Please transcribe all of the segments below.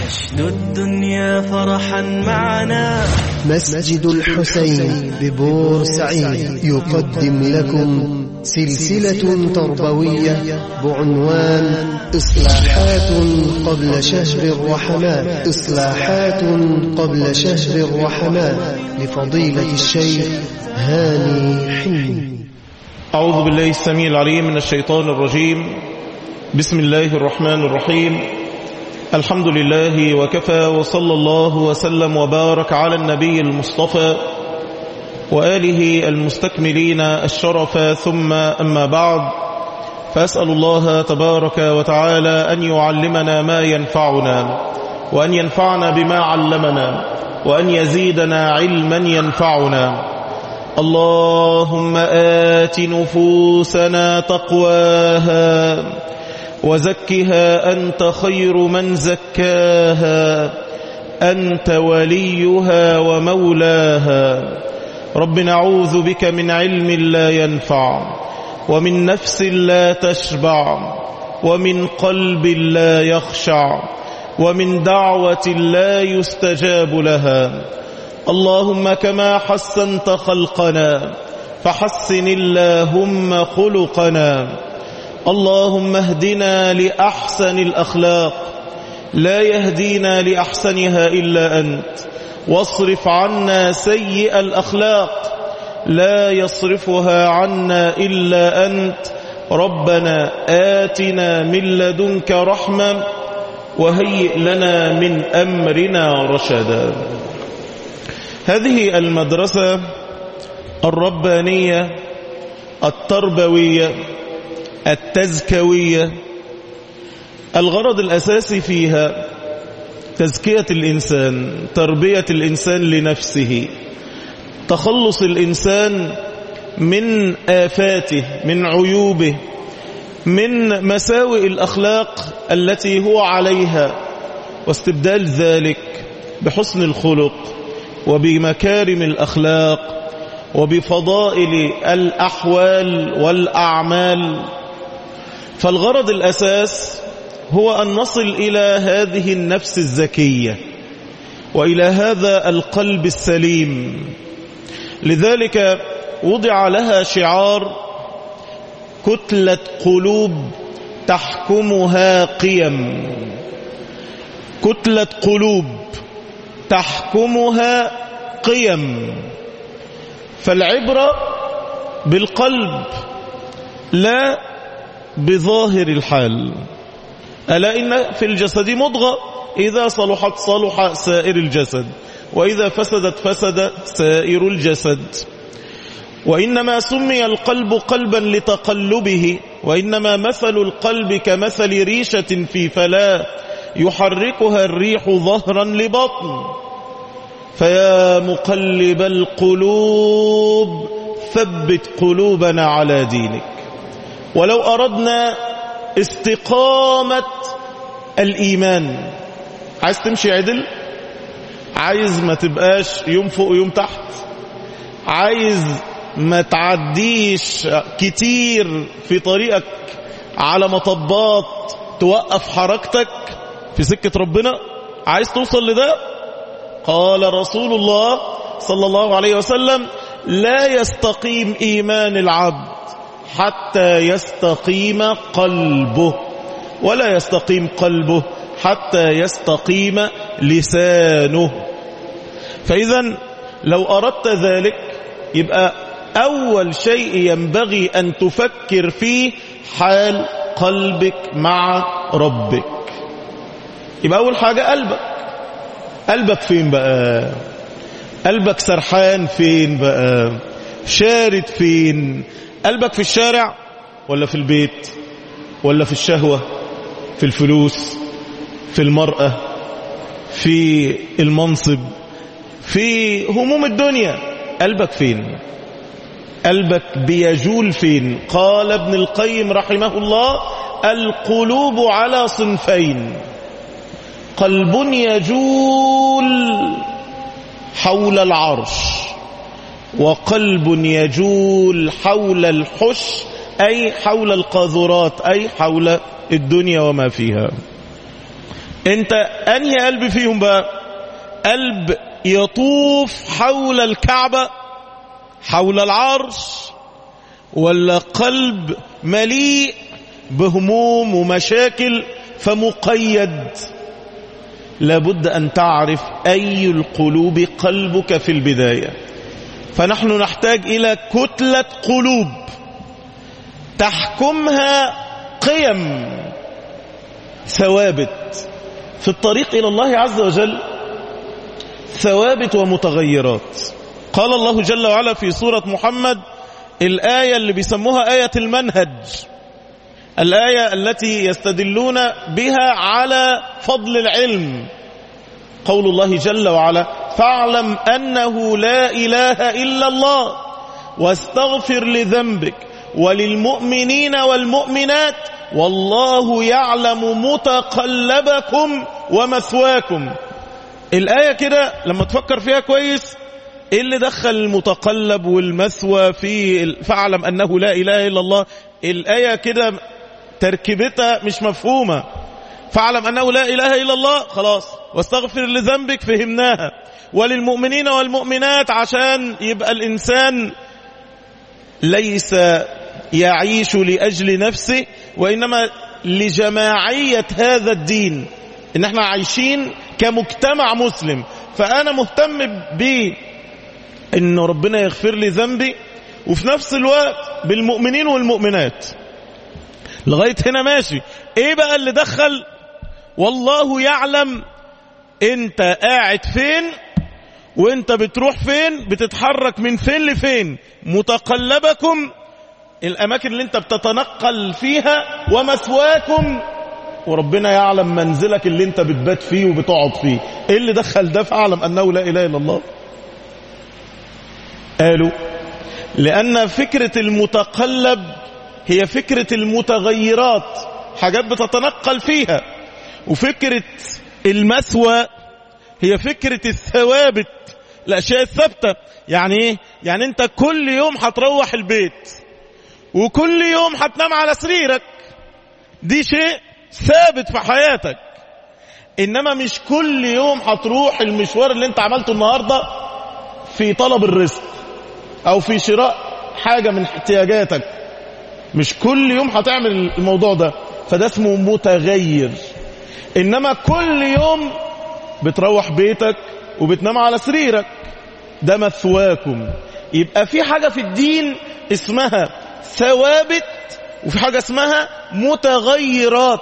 نشد الدنيا فرحا معنا مسجد الحسين ببورسعيد يقدم لكم سلسلة تربوية بعنوان إصلاحات قبل شهر الرحمات إصلاحات قبل شهر الرحمات لفضيلة الشيخ هاني حلمي أعوذ بالله السميع العليم من الشيطان الرجيم بسم الله الرحمن الرحيم الحمد لله وكفى وصلى الله وسلم وبارك على النبي المصطفى وآله المستكملين الشرف ثم أما بعد فأسأل الله تبارك وتعالى أن يعلمنا ما ينفعنا وأن ينفعنا بما علمنا وأن يزيدنا علما ينفعنا اللهم آت نفوسنا تقواها وزكها أنت خير من زكاها أنت وليها ومولاها رب نعوذ بك من علم لا ينفع ومن نفس لا تشبع ومن قلب لا يخشع ومن دعوة لا يستجاب لها اللهم كما حسنت خلقنا فحسن اللهم خلقنا اللهم اهدنا لأحسن الأخلاق لا يهدينا لأحسنها إلا أنت واصرف عنا سيء الأخلاق لا يصرفها عنا إلا أنت ربنا آتنا من لدنك رحمة وهيئ لنا من أمرنا رشدا هذه المدرسة الربانية التربوية التزكوية الغرض الأساسي فيها تزكية الإنسان تربية الإنسان لنفسه تخلص الإنسان من آفاته من عيوبه من مساوئ الأخلاق التي هو عليها واستبدال ذلك بحسن الخلق وبمكارم الأخلاق وبفضائل الأحوال والأعمال فالغرض الأساس هو أن نصل إلى هذه النفس الزكية وإلى هذا القلب السليم لذلك وضع لها شعار كتلة قلوب تحكمها قيم كتلة قلوب تحكمها قيم فالعبرة بالقلب لا بظاهر الحال ألا إن في الجسد مضغة إذا صلحت صلح سائر الجسد وإذا فسدت فسد سائر الجسد وإنما سمي القلب قلبا لتقلبه وإنما مثل القلب كمثل ريشة في فلاة يحركها الريح ظهرا لبطن فيا مقلب القلوب ثبت قلوبنا على دينك ولو أردنا استقامة الإيمان عايز تمشي عدل عايز ما تبقاش يوم فوق يوم تحت عايز ما تعديش كتير في طريقك على مطبات توقف حركتك في سكة ربنا عايز توصل لده قال رسول الله صلى الله عليه وسلم لا يستقيم إيمان العبد حتى يستقيم قلبه ولا يستقيم قلبه حتى يستقيم لسانه فإذا لو أردت ذلك يبقى أول شيء ينبغي أن تفكر فيه حال قلبك مع ربك يبقى أول حاجة قلبك قلبك فين بقى قلبك سرحان فين بقى شارد فين قلبك في الشارع ولا في البيت ولا في الشهوة في الفلوس في المرأة في المنصب في هموم الدنيا قلبك فين قلبك بيجول فين قال ابن القيم رحمه الله القلوب على صنفين قلب يجول حول العرش وقلب يجول حول الحش أي حول القاذورات أي حول الدنيا وما فيها انت انهي قلب فيهم بقى قلب يطوف حول الكعبة حول العرش ولا قلب مليء بهموم ومشاكل فمقيد لابد أن تعرف أي القلوب قلبك في البداية فنحن نحتاج إلى كتلة قلوب تحكمها قيم ثوابت في الطريق إلى الله عز وجل ثوابت ومتغيرات قال الله جل وعلا في سورة محمد الآية اللي بيسموها آية المنهج الآية التي يستدلون بها على فضل العلم قول الله جل وعلا فاعلم أنه لا إله إلا الله واستغفر لذنبك وللمؤمنين والمؤمنات والله يعلم متقلبكم ومثواكم الآية كده لما تفكر فيها كويس ايه اللي دخل المتقلب والمثوى في فاعلم انه لا اله الا الله الايه كده تركيبتها مش مفهومه فاعلم انه لا اله الا الله خلاص واستغفر لذنبك فهمناها وللمؤمنين والمؤمنات عشان يبقى الانسان ليس يعيش لاجل نفسه وانما لجماعيه هذا الدين ان احنا عايشين كمجتمع مسلم فانا مهتم ب ان ربنا يغفر لي ذنبي وفي نفس الوقت بالمؤمنين والمؤمنات لغاية هنا ماشي ايه بقى اللي دخل والله يعلم انت قاعد فين وانت بتروح فين بتتحرك من فين لفين متقلبكم الاماكن اللي انت بتتنقل فيها ومثواكم وربنا يعلم منزلك اللي انت بتبات فيه وبتقعد فيه ايه اللي دخل ده فاعلم انه لا اله الا الله قالوا لأن فكرة المتقلب هي فكرة المتغيرات حاجات بتتنقل فيها وفكرة المثوى هي فكرة الثوابت الأشياء الثابتة يعني إيه؟ يعني أنت كل يوم هتروح البيت وكل يوم هتنام على سريرك دي شيء ثابت في حياتك إنما مش كل يوم هتروح المشوار اللي أنت عملته النهاردة في طلب الرزق او في شراء حاجة من احتياجاتك مش كل يوم هتعمل الموضوع ده فده اسمه متغير انما كل يوم بتروح بيتك وبتنام على سريرك ده مثواكم يبقى في حاجة في الدين اسمها ثوابت وفي حاجة اسمها متغيرات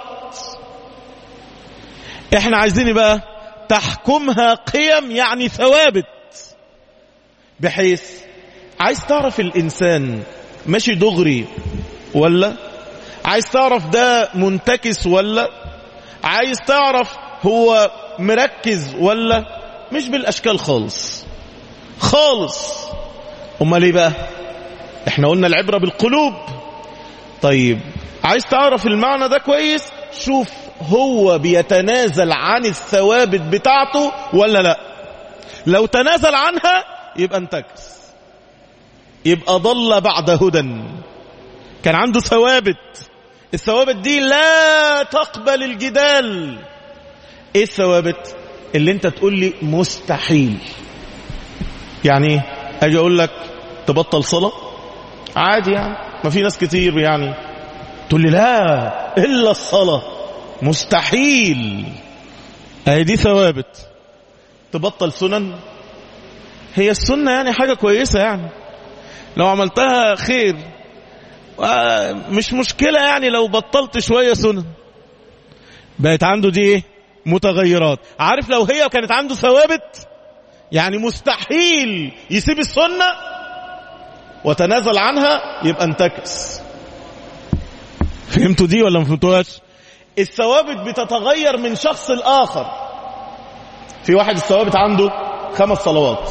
احنا عايزين بقى تحكمها قيم يعني ثوابت بحيث عايز تعرف الإنسان ماشي دغري ولا عايز تعرف ده منتكس ولا عايز تعرف هو مركز ولا مش بالأشكال خالص خالص امال ايه بقى احنا قلنا العبرة بالقلوب طيب عايز تعرف المعنى ده كويس شوف هو بيتنازل عن الثوابت بتاعته ولا لا لو تنازل عنها يبقى انتكس يبقى ضل بعد هدى كان عنده ثوابت الثوابت دي لا تقبل الجدال ايه الثوابت اللي انت تقول لي مستحيل يعني ايه اجي اقول لك تبطل صلاة عادي يعني ما في ناس كتير يعني تقول لي لا الا الصلاة مستحيل اهي دي ثوابت تبطل سنن هي السنة يعني حاجة كويسة يعني لو عملتها خير مش مشكلة يعني لو بطلت شوية سنن بقت عنده دي ايه متغيرات عارف لو هي كانت عنده ثوابت يعني مستحيل يسيب السنة وتنازل عنها يبقى انتكس فهمتوا دي ولا ما فهمتوهاش الثوابت بتتغير من شخص الآخر في واحد الثوابت عنده خمس صلوات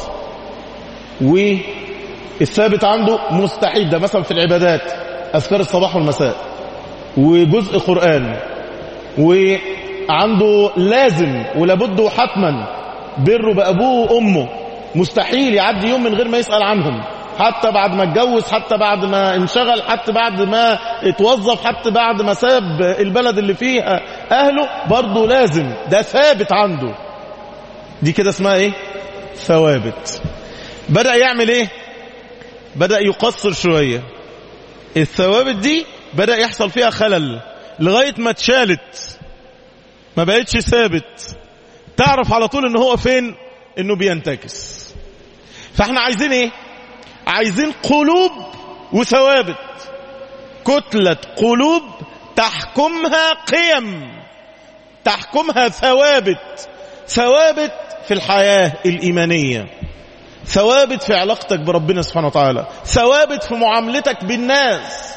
والثابت عنده مستحيل ده مثلا في العبادات أذكار الصباح والمساء وجزء قرآن وعنده لازم ولابد حتما بره بأبوه وأمه مستحيل يعدي يوم من غير ما يسأل عنهم حتى بعد ما اتجوز حتى بعد ما انشغل حتى بعد ما اتوظف حتى بعد ما ساب البلد اللي فيها اهله برضه لازم ده ثابت عنده دي كده اسمها ايه ثوابت بدأ يعمل ايه بدأ يقصر شوية الثوابت دي بدأ يحصل فيها خلل لغاية ما اتشالت ما بقتش ثابت تعرف على طول ان هو فين انه بينتكس فاحنا عايزين ايه عايزين قلوب وثوابت كتلة قلوب تحكمها قيم تحكمها ثوابت ثوابت في الحياة الإيمانية ثوابت في علاقتك بربنا سبحانه وتعالى ثوابت في معاملتك بالناس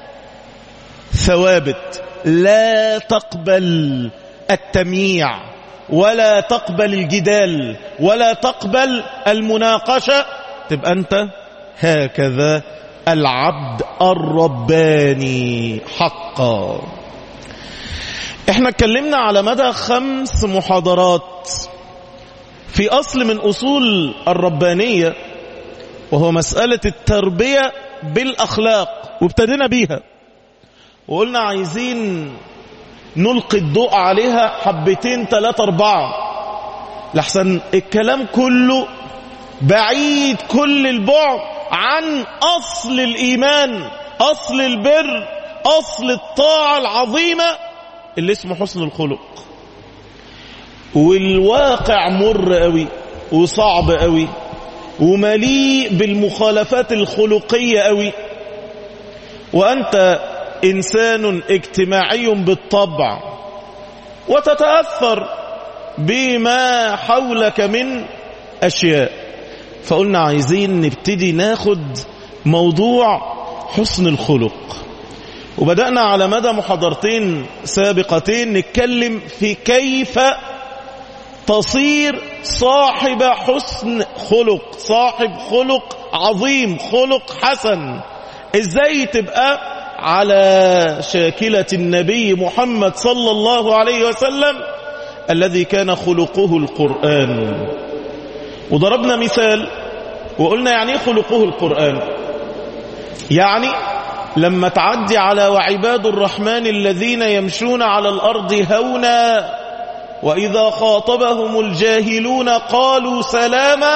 ثوابت لا تقبل التمييع ولا تقبل الجدال ولا تقبل المناقشة تبقى أنت هكذا العبد الرباني حقا احنا اتكلمنا على مدى خمس محاضرات في أصل من أصول الربانية وهو مسألة التربية بالأخلاق وابتدينا بيها وقلنا عايزين نلقي الضوء عليها حبتين ثلاثة أربعة لحسن الكلام كله بعيد كل البعد عن أصل الإيمان أصل البر أصل الطاعة العظيمة اللي اسمه حسن الخلق والواقع مر قوي وصعب قوي ومليء بالمخالفات الخلقية قوي وأنت إنسان اجتماعي بالطبع وتتأثر بما حولك من أشياء فقلنا عايزين نبتدي ناخد موضوع حسن الخلق وبدأنا على مدى محاضرتين سابقتين نتكلم في كيف تصير صاحب حسن خلق صاحب خلق عظيم خلق حسن ازاي تبقى على شاكلة النبي محمد صلى الله عليه وسلم الذي كان خلقه القرآن وضربنا مثال وقلنا يعني خلقه القرآن يعني لما تعدي على وعباد الرحمن الذين يمشون على الأرض هونا وإذا خاطبهم الجاهلون قالوا سلاما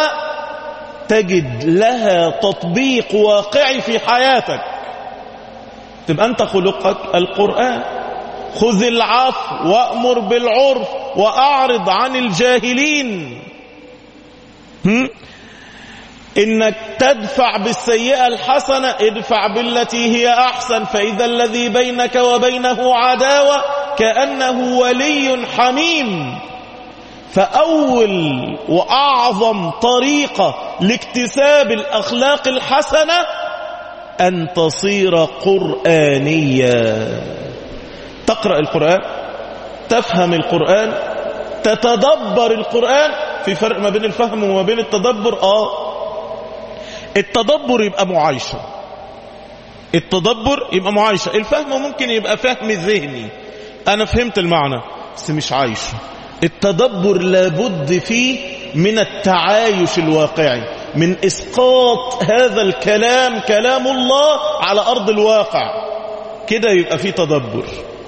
تجد لها تطبيق واقعي في حياتك تبقى أنت خلقك القرآن خذ العفو وأمر بالعرف وأعرض عن الجاهلين هم؟ إنك تدفع بالسيئة الحسنة ادفع بالتي هي أحسن فإذا الذي بينك وبينه عداوة كأنه ولي حميم فأول وأعظم طريقة لاكتساب الأخلاق الحسنة أن تصير قرآنيا تقرأ القرآن تفهم القرآن تتدبر القرآن في فرق ما بين الفهم وما بين التدبر آه التدبر يبقى معايشة التدبر يبقى معايشة الفهم ممكن يبقى فهم ذهني أنا فهمت المعنى بس مش عايش التدبر لابد فيه من التعايش الواقعي من إسقاط هذا الكلام كلام الله على أرض الواقع كده يبقى فيه تدبر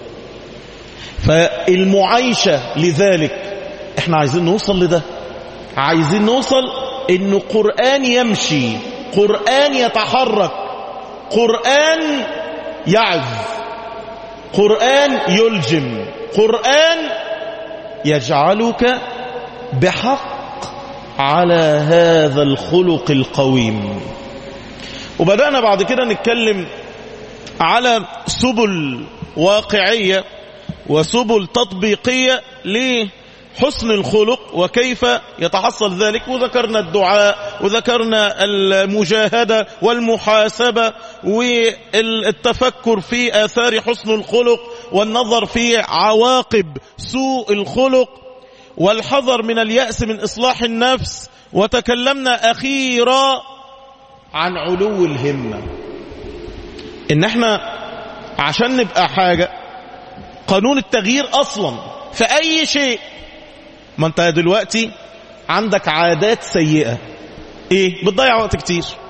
فالمعايشة لذلك احنا عايزين نوصل لده عايزين نوصل انه قرآن يمشي قرآن يتحرك قرآن يعظ قرآن يلجم قرآن يجعلك بحق على هذا الخلق القويم وبدأنا بعد كده نتكلم على سبل واقعية وسبل تطبيقية لحسن الخلق وكيف يتحصل ذلك وذكرنا الدعاء وذكرنا المجاهدة والمحاسبة والتفكر في آثار حسن الخلق والنظر في عواقب سوء الخلق والحذر من اليأس من إصلاح النفس وتكلمنا أخيرا عن علو الهمة إن احنا عشان نبقى حاجة قانون التغيير أصلا في أي شيء ما أنت دلوقتي عندك عادات سيئة إيه بتضيع وقت كتير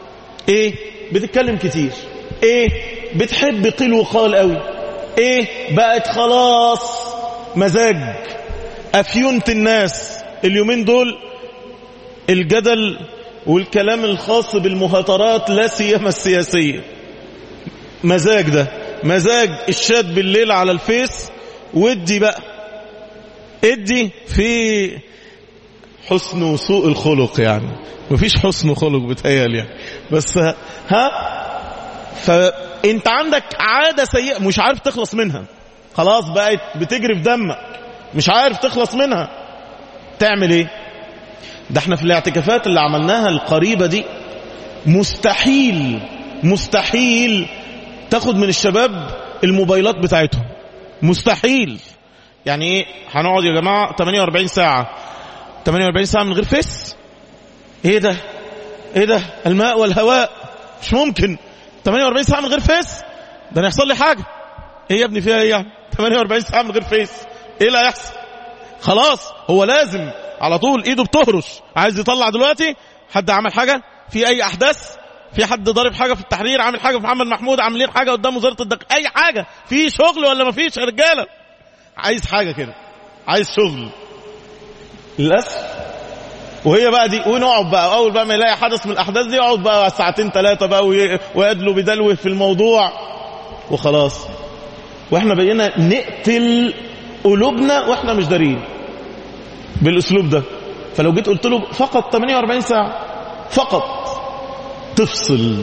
ايه بتتكلم كتير ايه بتحب قيل وقال قوي ايه بقت خلاص مزاج افيونة الناس اليومين دول الجدل والكلام الخاص بالمهاترات لا سيما السياسية مزاج ده مزاج الشاد بالليل على الفيس ودي بقى ادي في حسن وسوء الخلق يعني مفيش حسن خلق بتهيألي يعني بس ها فانت عندك عادة سيئة مش عارف تخلص منها خلاص بقت بتجري في دمك مش عارف تخلص منها تعمل ايه ده احنا في الاعتكافات اللي عملناها القريبة دي مستحيل مستحيل تاخد من الشباب الموبايلات بتاعتهم مستحيل يعني ايه هنقعد يا جماعة 48 ساعة 48 ساعة من غير فيس ايه ده ايه ده الماء والهواء مش ممكن 48 ساعة من غير فيس ده انا يحصل لي حاجة ايه يا ابني فيها ايه يعني 48 ساعة من غير فيس ايه اللي هيحصل خلاص هو لازم على طول ايده بتهرش عايز يطلع دلوقتي حد عمل حاجة في اي احداث في حد ضارب حاجة في التحرير عامل حاجة في محمد محمود عاملين حاجة قدام وزارة الدق اي حاجة في شغل ولا ما فيش يا رجالة عايز حاجة كده عايز شغل للأسف وهي بقى دي ونقعد بقى اول بقى ما يلاقي حدث من الاحداث دي يقعد بقى ساعتين ثلاثه بقى ويدلو بدلوه في الموضوع وخلاص واحنا بقينا نقتل قلوبنا واحنا مش دارين بالاسلوب ده فلو جيت قلت له فقط 48 ساعه فقط تفصل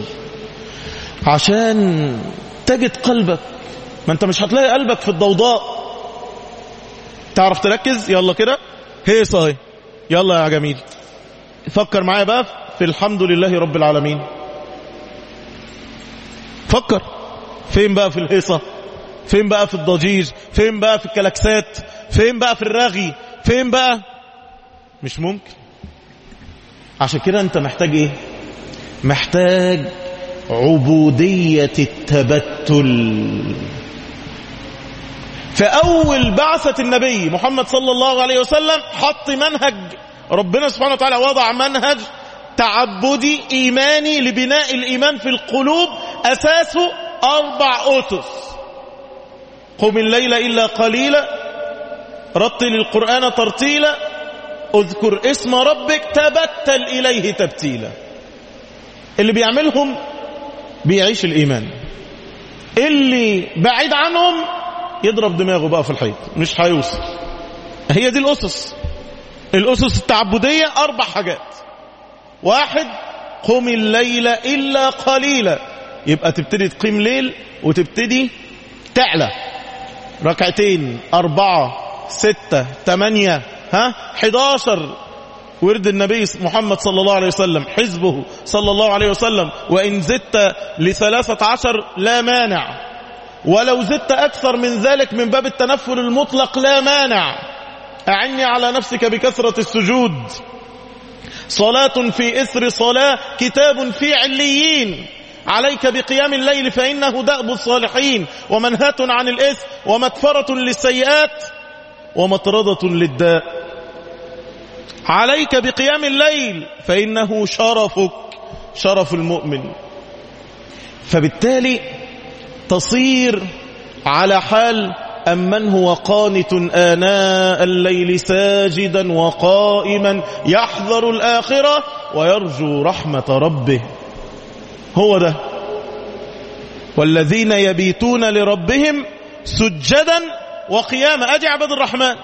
عشان تجد قلبك ما انت مش هتلاقي قلبك في الضوضاء تعرف تركز يلا كده هي صاي يلا يا جميل فكر معايا بقى في الحمد لله رب العالمين فكر فين بقى في الهيصة فين بقى في الضجيج فين بقى في الكلاكسات فين بقى في الرغي فين بقى مش ممكن عشان كده انت محتاج ايه محتاج عبودية التبتل في أول بعثة النبي محمد صلى الله عليه وسلم حط منهج ربنا سبحانه وتعالى وضع منهج تعبدي إيماني لبناء الإيمان في القلوب أساسه أربع أسس قم الليل إلا قليلا رتل القرآن ترتيلا اذكر اسم ربك تبتل إليه تبتيلا اللي بيعملهم بيعيش الإيمان اللي بعيد عنهم يضرب دماغه بقى في الحيط مش هيوصل هي دي الأسس الأسس التعبدية أربع حاجات واحد قم الليل إلا قليلا يبقى تبتدي تقيم ليل وتبتدي تعلى ركعتين أربعة ستة تمانية ها حداشر ورد النبي محمد صلى الله عليه وسلم حزبه صلى الله عليه وسلم وإن زدت لثلاثة عشر لا مانع ولو زدت أكثر من ذلك من باب التنفل المطلق لا مانع أعني على نفسك بكثرة السجود صلاة في إثر صلاة كتاب في عليين عليك بقيام الليل فإنه دأب الصالحين ومنهاة عن الإثم ومكفرة للسيئات ومطردة للداء عليك بقيام الليل فإنه شرفك شرف المؤمن فبالتالي تصير على حال أمن هو قانت آناء الليل ساجدا وقائما يحذر الآخرة ويرجو رحمة ربه هو ده والذين يبيتون لربهم سجدا وقياما ادي عباد الرحمن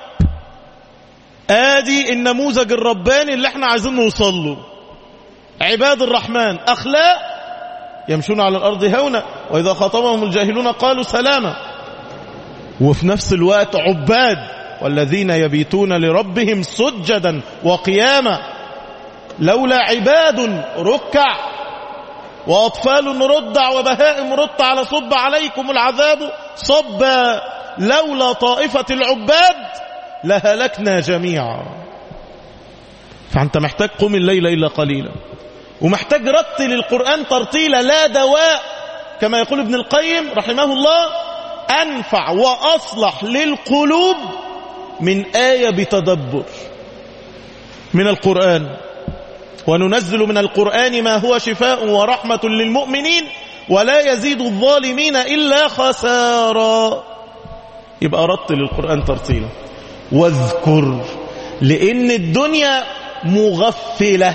ادي النموذج الرباني اللي احنا عايزين نوصل له عباد الرحمن اخلاق يمشون على الارض هونا واذا خاطبهم الجاهلون قالوا سلاما وفي نفس الوقت عباد والذين يبيتون لربهم سجدا وقياما لولا عباد ركع وأطفال رضع وبهائم رضع على صب عليكم العذاب صبا لولا طائفة العباد لهلكنا جميعا فأنت محتاج قم الليل إلا قليلا ومحتاج رتل القرآن ترتيلا لا دواء كما يقول ابن القيم رحمه الله أنفع وأصلح للقلوب من آية بتدبر من القرآن وننزل من القرآن ما هو شفاء ورحمة للمؤمنين ولا يزيد الظالمين إلا خسارا يبقى رتل القرآن ترتيلا واذكر لأن الدنيا مغفلة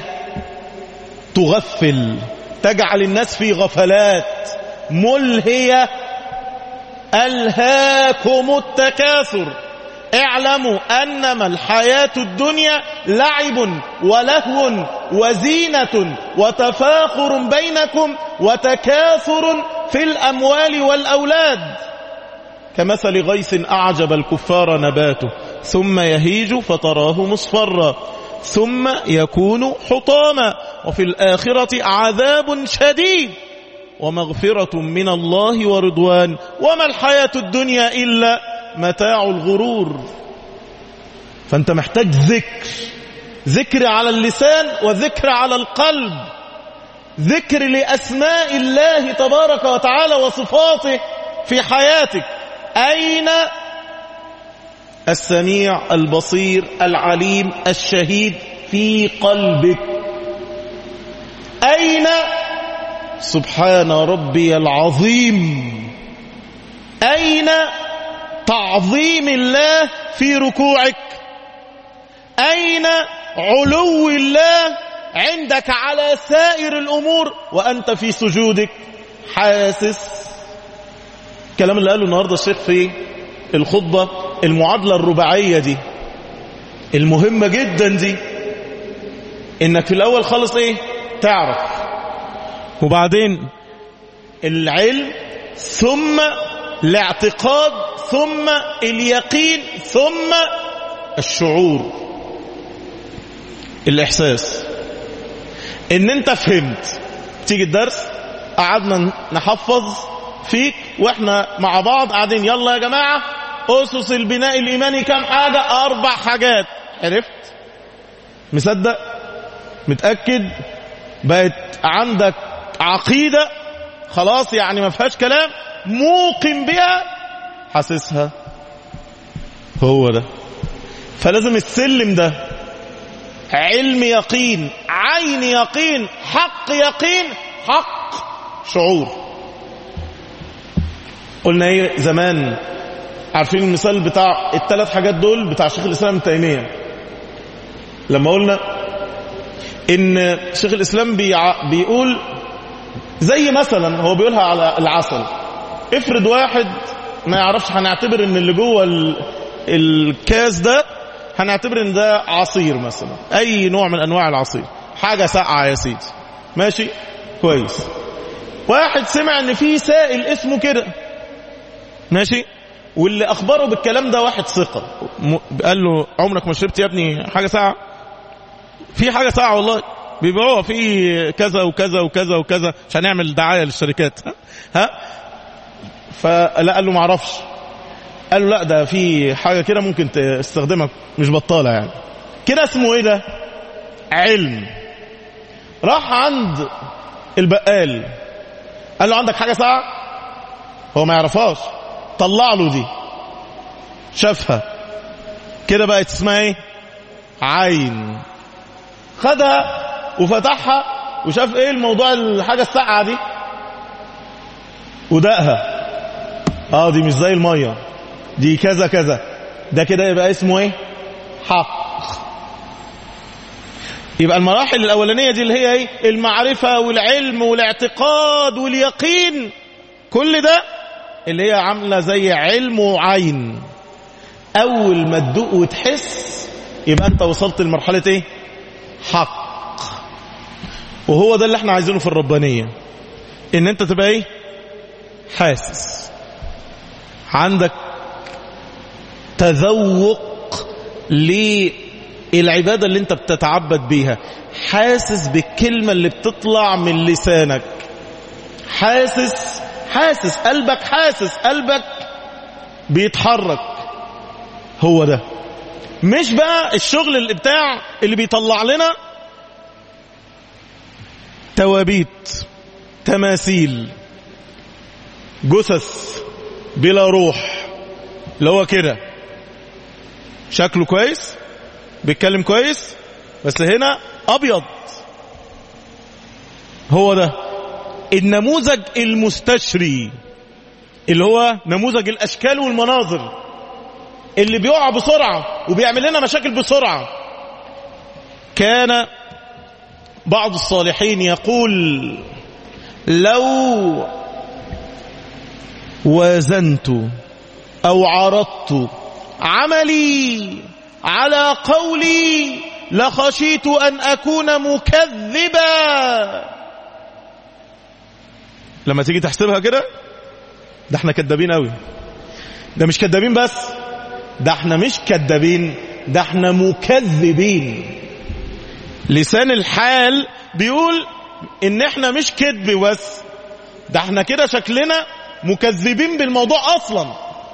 تغفل تجعل الناس في غفلات ملهية ألهاكم التكاثر اعلموا أنما الحياة الدنيا لعب ولهو وزينة وتفاخر بينكم وتكاثر في الأموال والأولاد كمثل غيث أعجب الكفار نباته ثم يهيج فتراه مصفرا ثم يكون حطاما وفي الآخرة عذاب شديد ومغفرة من الله ورضوان وما الحياة الدنيا إلا متاع الغرور فأنت محتاج ذكر ذكر على اللسان وذكر على القلب ذكر لأسماء الله تبارك وتعالى وصفاته في حياتك أين السميع البصير العليم الشهيد في قلبك أين سبحان ربي العظيم أين تعظيم الله في ركوعك أين علو الله عندك على سائر الأمور وأنت في سجودك حاسس الكلام اللي قاله النهاردة الشيخ في الخطبة المعادلة الرباعية دي المهمة جدا دي انك في الاول خالص ايه تعرف وبعدين العلم ثم الاعتقاد ثم اليقين ثم الشعور الاحساس ان انت فهمت تيجي الدرس قعدنا نحفظ فيك واحنا مع بعض قاعدين يلا يا جماعة أسس البناء الإيماني كم حاجة أربع حاجات عرفت مصدق متأكد بقت عندك عقيدة خلاص يعني ما فيهاش كلام موقن بها حاسسها هو ده فلازم السلم ده علم يقين عين يقين حق يقين حق شعور قلنا ايه زمان عارفين المثال بتاع الثلاث حاجات دول بتاع شيخ الاسلام ابن تيميه لما قلنا ان شيخ الاسلام بيع... بيقول زي مثلا هو بيقولها على العسل افرض واحد ما يعرفش هنعتبر ان اللي جوه ال... الكاس ده هنعتبر ان ده عصير مثلا اي نوع من انواع العصير حاجه ساقعه يا سيدي ماشي كويس واحد سمع ان في سائل اسمه كده ماشي واللي اخبره بالكلام ده واحد ثقه م... قال له عمرك ما شربت يا ابني حاجه ساعه في حاجه ساعه والله بيبيعوها في كذا وكذا وكذا وكذا عشان نعمل دعايه للشركات ها, ها؟ فلا قال له ما اعرفش قال له لا ده في حاجه كده ممكن تستخدمها مش بطاله يعني كده اسمه ايه ده علم راح عند البقال قال له عندك حاجه ساعه هو ما يعرفهاش طلع له دي شافها كده بقت اسمها ايه عين خدها وفتحها وشاف ايه الموضوع الحاجه الساقعه دي ودقها اه دي مش زي الميه دي كذا كذا ده كده يبقى اسمه ايه حق يبقى المراحل الاولانيه دي اللي هي ايه المعرفه والعلم والاعتقاد واليقين كل ده اللي هي عامله زي علم وعين اول ما تدوق وتحس يبقى انت وصلت لمرحله ايه حق وهو ده اللي احنا عايزينه في الربانيه ان انت تبقى ايه حاسس عندك تذوق للعبادة اللي انت بتتعبد بيها حاسس بالكلمة اللي بتطلع من لسانك حاسس حاسس قلبك حاسس قلبك بيتحرك هو ده مش بقى الشغل اللي بتاع اللي بيطلع لنا توابيت تماثيل جثث بلا روح اللي هو كده شكله كويس بيتكلم كويس بس هنا ابيض هو ده النموذج المستشري اللي هو نموذج الاشكال والمناظر اللي بيقع بسرعة وبيعمل لنا مشاكل بسرعة كان بعض الصالحين يقول لو وزنت او عرضت عملي على قولي لخشيت ان اكون مكذبا لما تيجي تحسبها كده ده احنا كدابين قوي ده مش كدابين بس ده احنا مش كدابين ده احنا مكذبين لسان الحال بيقول ان احنا مش كذب بس ده احنا كده شكلنا مكذبين بالموضوع اصلا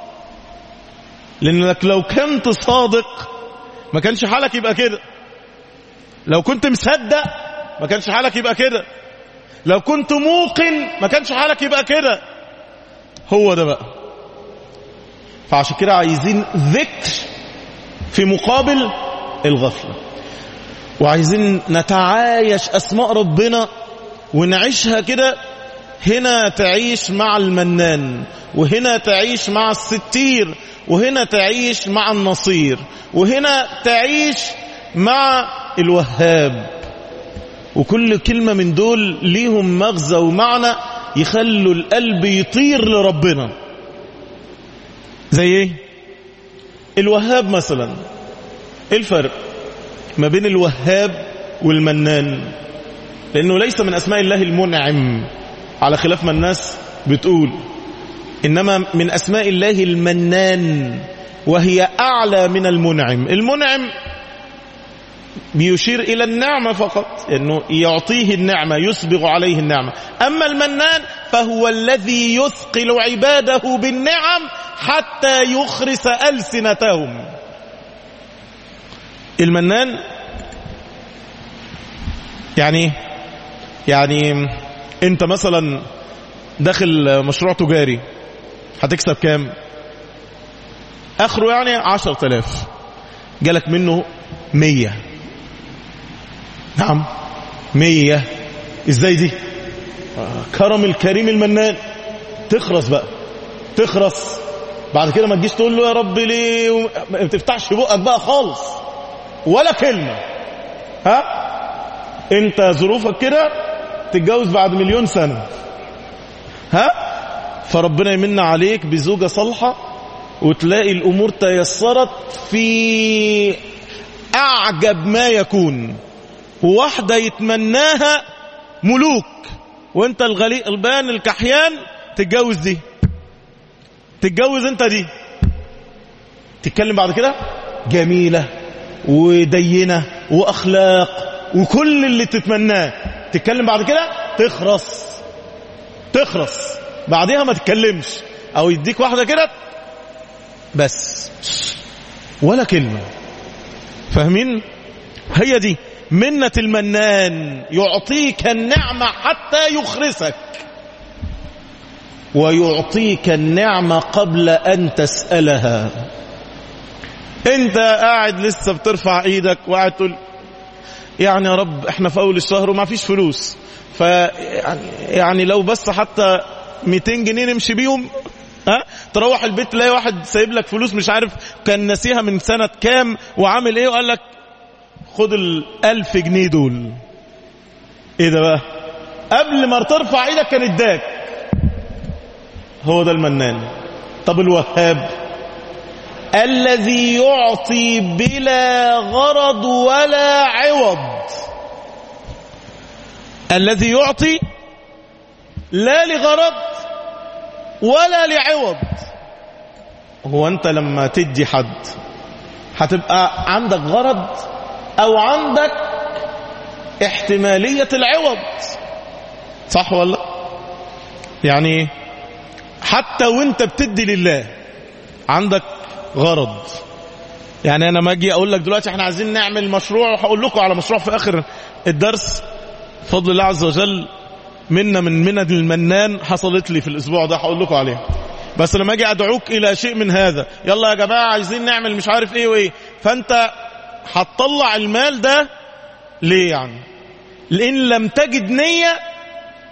لانك لو كنت صادق ما كانش حالك يبقى كده لو كنت مصدق ما كانش حالك يبقى كده لو كنت موقن ما كانش حالك يبقى كده هو ده بقى فعشان كده عايزين ذكر في مقابل الغفلة وعايزين نتعايش أسماء ربنا ونعيشها كده هنا تعيش مع المنان وهنا تعيش مع الستير وهنا تعيش مع النصير وهنا تعيش مع الوهاب وكل كلمة من دول ليهم مغزى ومعنى يخلوا القلب يطير لربنا زي ايه الوهاب مثلا ايه الفرق ما بين الوهاب والمنان لانه ليس من اسماء الله المنعم على خلاف ما الناس بتقول انما من اسماء الله المنان وهي اعلى من المنعم المنعم بيشير إلى النعمة فقط أنه يعطيه النعمة يسبغ عليه النعمة أما المنان فهو الذي يثقل عباده بالنعم حتى يخرس ألسنتهم المنان يعني يعني انت مثلا داخل مشروع تجاري هتكسب كام اخره يعني عشر تلاف جالك منه مية نعم مية ازاي دي آه، كرم الكريم المنان تخرس بقى تخرس بعد كده ما تجيش تقول له يا رب ليه وم- ما تفتحش بقك بقى خالص ولا كلمة ها انت ظروفك كده تتجوز بعد مليون سنة ها فربنا يمن عليك بزوجة صالحة وتلاقي الأمور تيسرت في أعجب ما يكون وواحدة يتمناها ملوك وانت الغلي البان الكحيان تتجوز دي تتجوز انت دي تتكلم بعد كده جميلة ودينة وأخلاق وكل اللي تتمناه تتكلم بعد كده تخرس تخرس بعدها ما تتكلمش او يديك واحدة كده بس ولا كلمة فاهمين هي دي منة المنان يعطيك النعمة حتى يخرسك ويعطيك النعمة قبل أن تسألها انت قاعد لسه بترفع ايدك وقاعد تقول يعني يا رب احنا في اول الشهر وما فيش فلوس ف يعني, يعني لو بس حتى 200 جنيه نمشي بيهم ها تروح البيت تلاقي واحد سايب لك فلوس مش عارف كان ناسيها من سنة كام وعامل ايه وقال لك خد الألف جنيه دول ايه ده بقى قبل ما ترفع ايدك كان اداك هو ده المنان طب الوهاب الذي يعطي بلا غرض ولا عوض الذي يعطي لا لغرض ولا لعوض هو انت لما تدي حد هتبقى عندك غرض او عندك احتمالية العوض صح ولا يعني حتى وانت بتدي لله عندك غرض يعني انا ما اجي اقول لك دلوقتي احنا عايزين نعمل مشروع وهقول لكم على مشروع في اخر الدرس فضل الله عز وجل منا من منن المنان حصلت لي في الاسبوع ده هقول لكم عليها بس لما اجي ادعوك الى شيء من هذا يلا يا جماعه عايزين نعمل مش عارف ايه وايه فانت هتطلع المال ده ليه يعني لان لم تجد نيه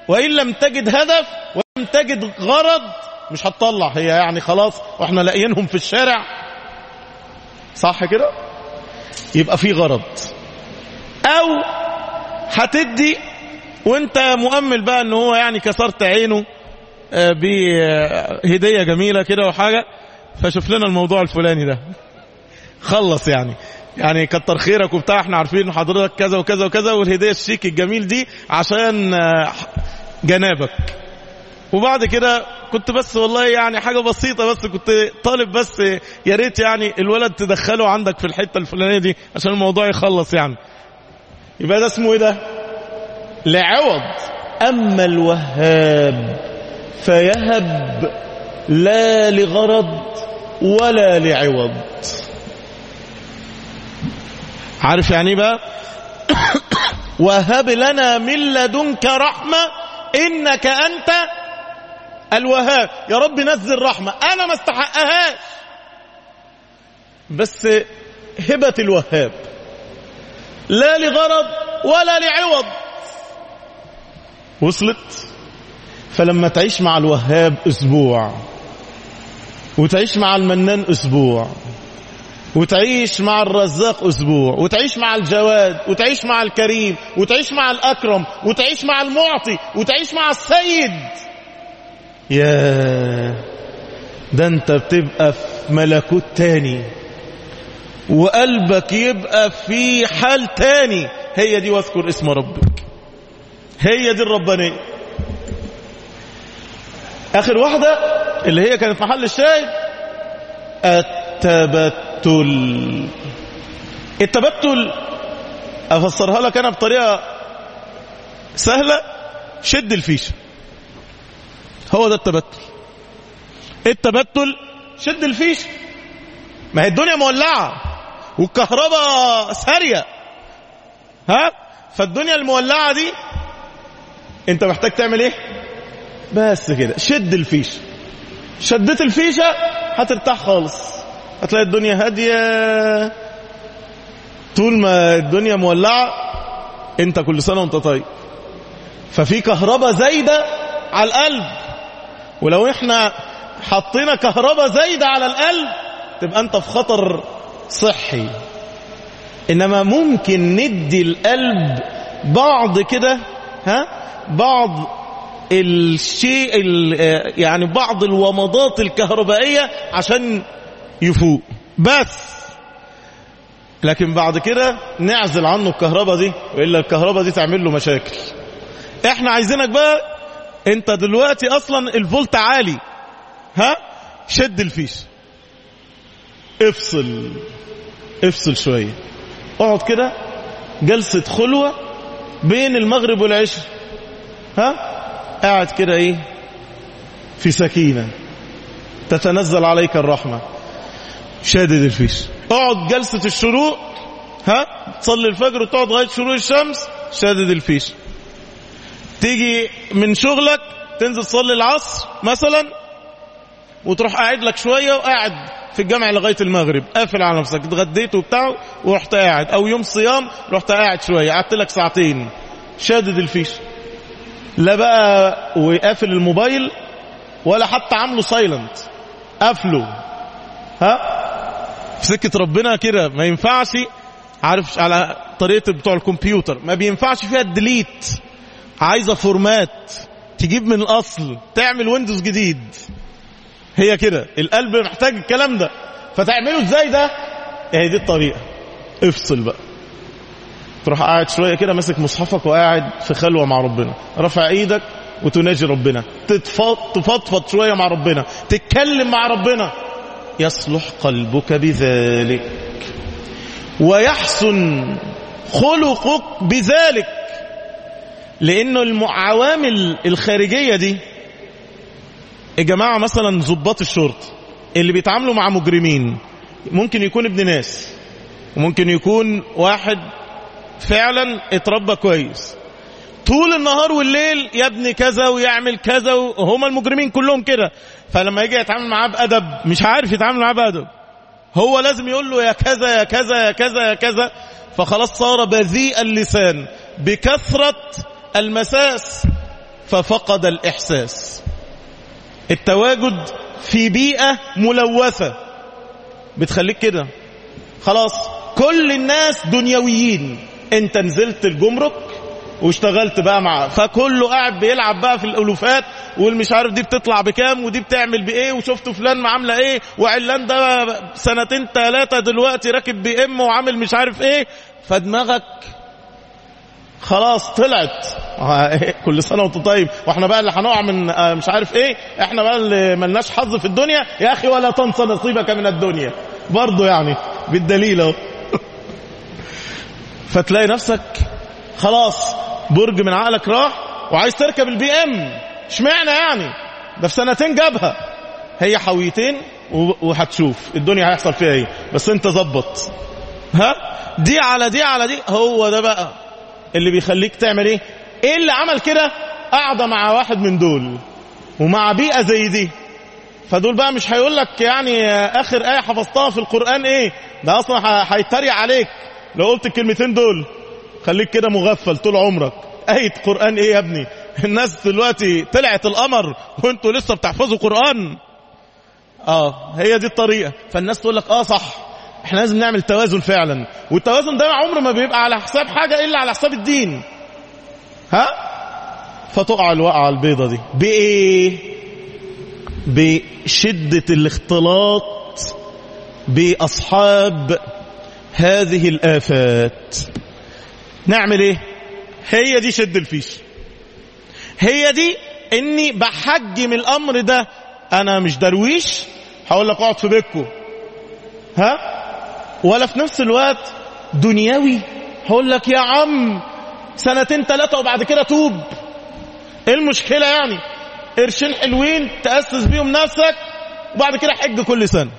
وإن لم تجد هدف ولم تجد غرض مش هتطلع هي يعني خلاص واحنا لاقيينهم في الشارع صح كده يبقى في غرض او هتدي وانت مؤمل بقى ان هو يعني كسرت عينه آه، بهدية جميلة كده وحاجة فشوف لنا الموضوع الفلاني ده خلص يعني يعني كتر خيرك وبتاع احنا عارفين ان حضرتك كذا وكذا وكذا والهدية الشيك الجميل دي عشان آه، جنابك وبعد كده كنت بس والله يعني حاجة بسيطة بس كنت طالب بس يا ريت يعني الولد تدخله عندك في الحتة الفلانية دي عشان الموضوع يخلص يعني يبقى ده اسمه ايه ده لعوض اما الوهاب فيهب لا لغرض ولا لعوض عارف يعني ايه بقى وهب لنا من لدنك رحمة إنك أنت الوهاب يا رب نزل رحمة أنا ما استحقهاش بس هبة الوهاب لا لغرض ولا لعوض وصلت فلما تعيش مع الوهاب أسبوع وتعيش مع المنان أسبوع وتعيش مع الرزاق أسبوع وتعيش مع الجواد وتعيش مع الكريم وتعيش مع الأكرم وتعيش مع المعطي وتعيش مع السيد يا ده انت بتبقى في ملكوت تاني وقلبك يبقى في حال تاني هي دي واذكر اسم ربك هي دي الربانية اخر واحدة اللي هي كانت محل الشاهد التبتل التبتل افسرها لك انا بطريقة سهلة شد الفيشة هو ده التبتل التبتل شد الفيشة ما هي الدنيا مولعة والكهرباء سارية ها فالدنيا المولعة دي انت محتاج تعمل ايه بس كده شد الفيشة شدت الفيشة هترتاح خالص هتلاقي الدنيا هادية طول ما الدنيا مولعة انت كل سنة وانت طيب ففي كهرباء زايدة على القلب ولو احنا حطينا كهرباء زايدة على القلب تبقى انت في خطر صحي انما ممكن ندي القلب بعض كده ها بعض الشيء يعني بعض الومضات الكهربائية عشان يفوق بس لكن بعد كده نعزل عنه الكهرباء دي وإلا الكهرباء دي تعمل له مشاكل احنا عايزينك بقى انت دلوقتي اصلا الفولت عالي ها شد الفيش افصل افصل شوية اقعد كده جلسة خلوة بين المغرب والعشاء ها قاعد كده ايه في سكينة تتنزل عليك الرحمة شادد الفيش اقعد جلسة الشروق ها تصلي الفجر وتقعد لغاية شروق الشمس شادد الفيش تيجي من شغلك تنزل تصلي العصر مثلا وتروح قاعد لك شوية وقاعد في الجامع لغاية المغرب قافل على نفسك اتغديت وبتاع ورحت قاعد او يوم صيام رحت قاعد شوية قعدت لك ساعتين شادد الفيش لا بقى وقافل الموبايل ولا حتى عامله سايلنت قافله ها في سكة ربنا كده ما ينفعش عارف على طريقة بتوع الكمبيوتر ما بينفعش فيها الديليت عايزة فورمات تجيب من الأصل تعمل ويندوز جديد هي كده القلب محتاج الكلام ده فتعمله ازاي ده هي دي الطريقة افصل بقى تروح قاعد شوية كده ماسك مصحفك وقاعد في خلوة مع ربنا رفع ايدك وتناجي ربنا تفضفض شوية مع ربنا تتكلم مع ربنا يصلح قلبك بذلك ويحسن خلقك بذلك لانه العوامل الخارجية دي الجماعة مثلا ضباط الشرطة اللي بيتعاملوا مع مجرمين ممكن يكون ابن ناس وممكن يكون واحد فعلا اتربى كويس طول النهار والليل يا ابني كذا ويعمل كذا وهم المجرمين كلهم كده فلما يجي يتعامل معاه بأدب مش عارف يتعامل معاه بأدب هو لازم يقول له يا كذا يا كذا يا كذا يا كذا فخلاص صار بذيء اللسان بكثرة المساس ففقد الإحساس التواجد في بيئة ملوثة بتخليك كده خلاص كل الناس دنيويين انت نزلت الجمرك واشتغلت بقى مع فكله قاعد بيلعب بقى في الالوفات والمش عارف دي بتطلع بكام ودي بتعمل بايه وشفت فلان ما عامله ايه وعلان ده سنتين ثلاثه دلوقتي راكب بي ام وعامل مش عارف ايه فدماغك خلاص طلعت كل سنه وانت طيب واحنا بقى اللي هنقع من مش عارف ايه احنا بقى اللي ملناش حظ في الدنيا يا اخي ولا تنسى نصيبك من الدنيا برضه يعني بالدليل اهو فتلاقي نفسك خلاص برج من عقلك راح وعايز تركب البي ام اشمعنى يعني ده في سنتين جابها هي حويتين وهتشوف الدنيا هيحصل فيها ايه بس انت ظبط ها دي على دي على دي هو ده بقى اللي بيخليك تعمل ايه ايه اللي عمل كده قاعده مع واحد من دول ومع بيئه زي دي فدول بقى مش هيقول لك يعني اخر ايه حفظتها في القران ايه ده اصلا هيتريق عليك لو قلت الكلمتين دول خليك كده مغفل طول عمرك آية قرآن ايه يا ابني الناس دلوقتي طلعت القمر وانتوا لسه بتحفظوا قرآن اه هي دي الطريقة فالناس تقول لك اه صح احنا لازم نعمل توازن فعلا والتوازن ده عمره ما بيبقى على حساب حاجة الا على حساب الدين ها فتقع الوقعة البيضة دي بايه بشدة الاختلاط بأصحاب هذه الآفات نعمل ايه هي دي شد الفيش هي دي اني بحجم الامر ده انا مش درويش هقول لك اقعد في بيتكو ها ولا في نفس الوقت دنيوي هقول لك يا عم سنتين ثلاثة وبعد كده توب ايه المشكلة يعني قرشين حلوين تأسس بيهم نفسك وبعد كده حج كل سنة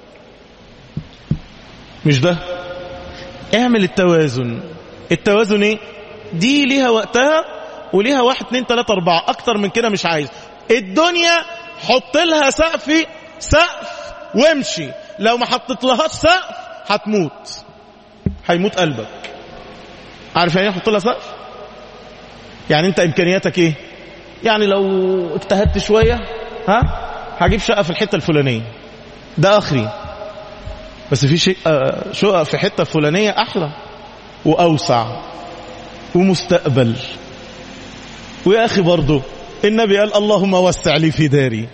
مش ده اعمل التوازن التوازن ايه دي ليها وقتها وليها واحد اتنين تلاتة اربعة اكتر من كده مش عايز الدنيا حط لها سقف سقف وامشي لو ما حطيت لهاش سقف هتموت هيموت قلبك عارف يعني ايه حط لها سقف يعني انت امكانياتك ايه يعني لو اجتهدت شوية ها هجيب شقة في الحتة الفلانية ده اخري بس في شيء شقق في حتة فلانية احلى واوسع ومستقبل ويا اخي برضه النبي قال اللهم وسع لي في داري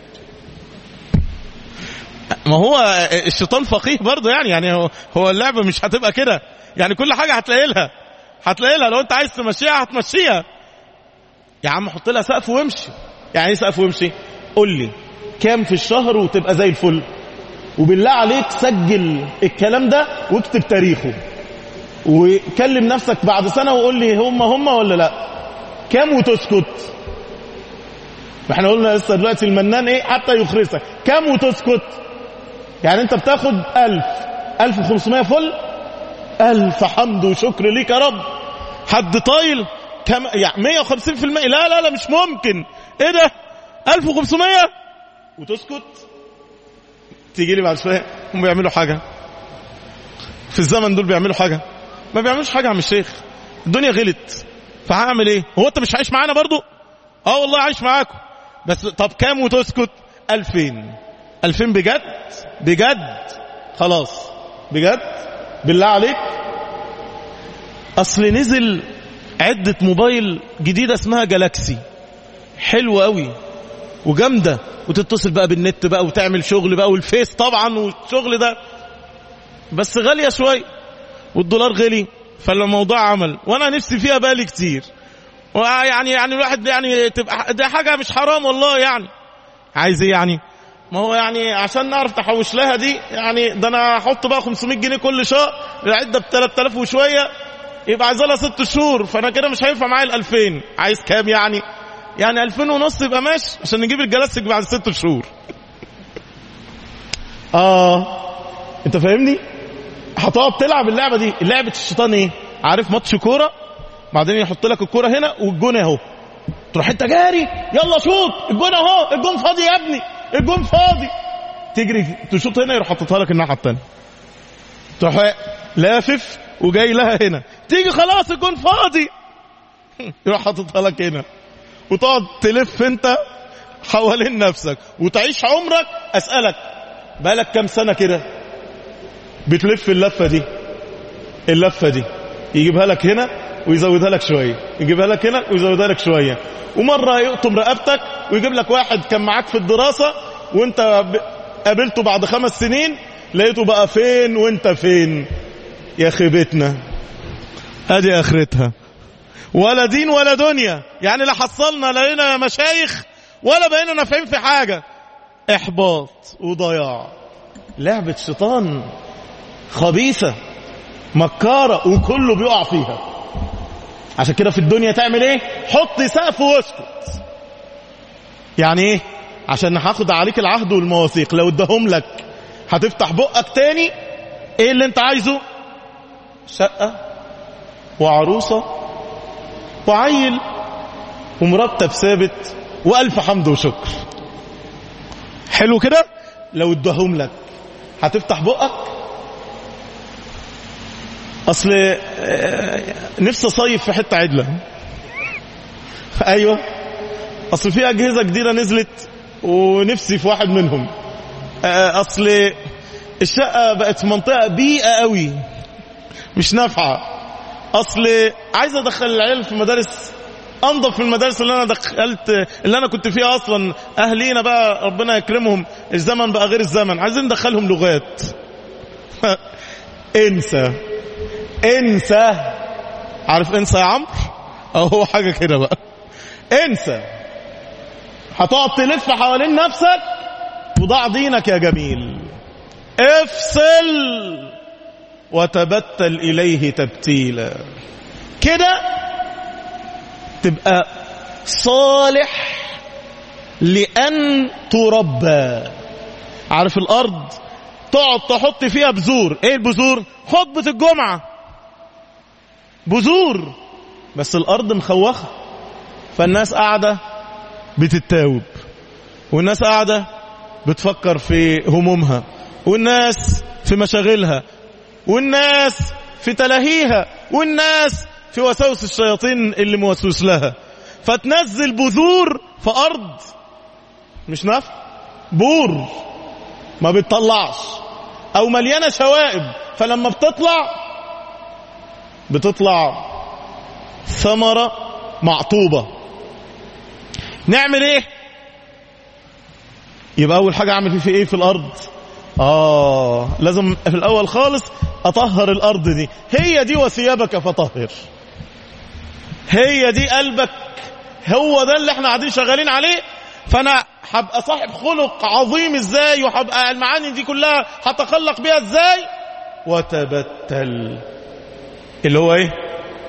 ما هو الشيطان فقيه برضه يعني يعني هو اللعبه مش هتبقى كده يعني كل حاجه هتلاقي لها هتلاقي لها لو انت عايز تمشيها هتمشيها يا عم حط لها سقف وامشي يعني ايه سقف وامشي قول لي كام في الشهر وتبقى زي الفل وبالله عليك سجل الكلام ده واكتب تاريخه وكلم نفسك بعد سنة وقول لي هم هم ولا لا كام وتسكت ما احنا قلنا لسه دلوقتي المنان ايه حتى يخرسك كام وتسكت يعني انت بتاخد ألف ألف وخمسمائة فل ألف حمد وشكر ليك يا رب حد طايل كم يعني مية وخمسين في المية لا لا لا مش ممكن ايه ده ألف وخمسمائة وتسكت تيجي لي بعد شوية هم بيعملوا حاجة في الزمن دول بيعملوا حاجة ما بيعملوش حاجة يا عم الشيخ الدنيا غلت فهعمل ايه هو انت مش عايش معانا برضو اه والله عايش معاكم بس طب كام وتسكت ألفين ألفين بجد بجد خلاص بجد بالله عليك اصل نزل عدة موبايل جديدة اسمها جالاكسي حلوة قوي وجامدة وتتصل بقى بالنت بقى وتعمل شغل بقى والفيس طبعا والشغل ده بس غالية شوية والدولار غلي فالموضوع عمل وانا نفسي فيها بالي كتير يعني يعني الواحد يعني تبقى ده حاجة مش حرام والله يعني عايز ايه يعني ما هو يعني عشان نعرف تحوش لها دي يعني ده انا هحط بقى 500 جنيه كل شهر العده ب 3000 وشويه يبقى عايز لها ست شهور فانا كده مش هينفع معايا ال 2000 عايز كام يعني؟ يعني 2000 ونص يبقى ماشي عشان نجيب الجلاستيك بعد ست شهور. اه انت فاهمني؟ هتقعد تلعب اللعبه دي، لعبه الشيطان ايه؟ عارف ماتش كوره بعدين يحط لك الكوره هنا والجون اهو. تروح انت جاري يلا شوط الجون اهو الجون فاضي يا ابني الجون فاضي تجري تشوط هنا يروح حاططها لك الناحيه الثانيه تروح لافف وجاي لها هنا تيجي خلاص الجون فاضي يروح حاططها لك هنا وتقعد تلف انت حوالين نفسك وتعيش عمرك اسألك بقالك كام سنة كده بتلف اللفة دي اللفة دي يجيبها لك هنا ويزودها لك شوية يجيبها لك هنا ويزودها لك شوية ومرة يقطم رقبتك ويجيب لك واحد كان معاك في الدراسة وانت قابلته بعد خمس سنين لقيته بقى فين وانت فين يا خيبتنا ادي اخرتها ولا دين ولا دنيا يعني لا حصلنا لقينا مشايخ ولا بقينا نافعين في حاجة احباط وضياع لعبة شيطان خبيثة مكارة وكله بيقع فيها عشان كده في الدنيا تعمل ايه حط سقف واسكت يعني ايه عشان هاخد عليك العهد والمواثيق لو اداهم لك هتفتح بقك تاني ايه اللي انت عايزه شقة وعروسة وعيل ومرتب ثابت والف حمد وشكر حلو كده لو اداهم لك هتفتح بقك اصل نفسي اصيف في حته عدله ايوه اصل في اجهزه جديده نزلت ونفسي في واحد منهم اصل الشقه بقت في منطقه بيئه قوي مش نافعه اصل عايز ادخل العيال في مدارس انضف من المدارس اللي انا دخلت اللي انا كنت فيها اصلا اهلينا بقى ربنا يكرمهم الزمن بقى غير الزمن عايزين ندخلهم لغات انسى انسى عارف انسى يا عمرو او هو حاجه كده بقى انسى هتقعد تلف حوالين نفسك وضع دينك يا جميل افصل وتبتل اليه تبتيلا كده تبقى صالح لأن تربى عارف الأرض تقعد تحط فيها بذور ايه البذور خطبة الجمعة بذور بس الأرض مخوخة فالناس قاعدة بتتاوب والناس قاعدة بتفكر في همومها والناس في مشاغلها والناس في تلاهيها والناس في وسوس الشياطين اللي موسوس لها فتنزل بذور في أرض مش نفع بور ما بتطلعش أو مليانة شوائب فلما بتطلع بتطلع ثمرة معطوبة نعمل ايه يبقى أول حاجة أعمل في ايه في الأرض آه لازم في الأول خالص أطهر الأرض دي هي دي وثيابك فطهر هي دي قلبك هو ده اللي احنا قاعدين شغالين عليه فانا هبقى صاحب خلق عظيم ازاي وهبقى المعاني دي كلها هتخلق بيها ازاي وتبتل اللي هو ايه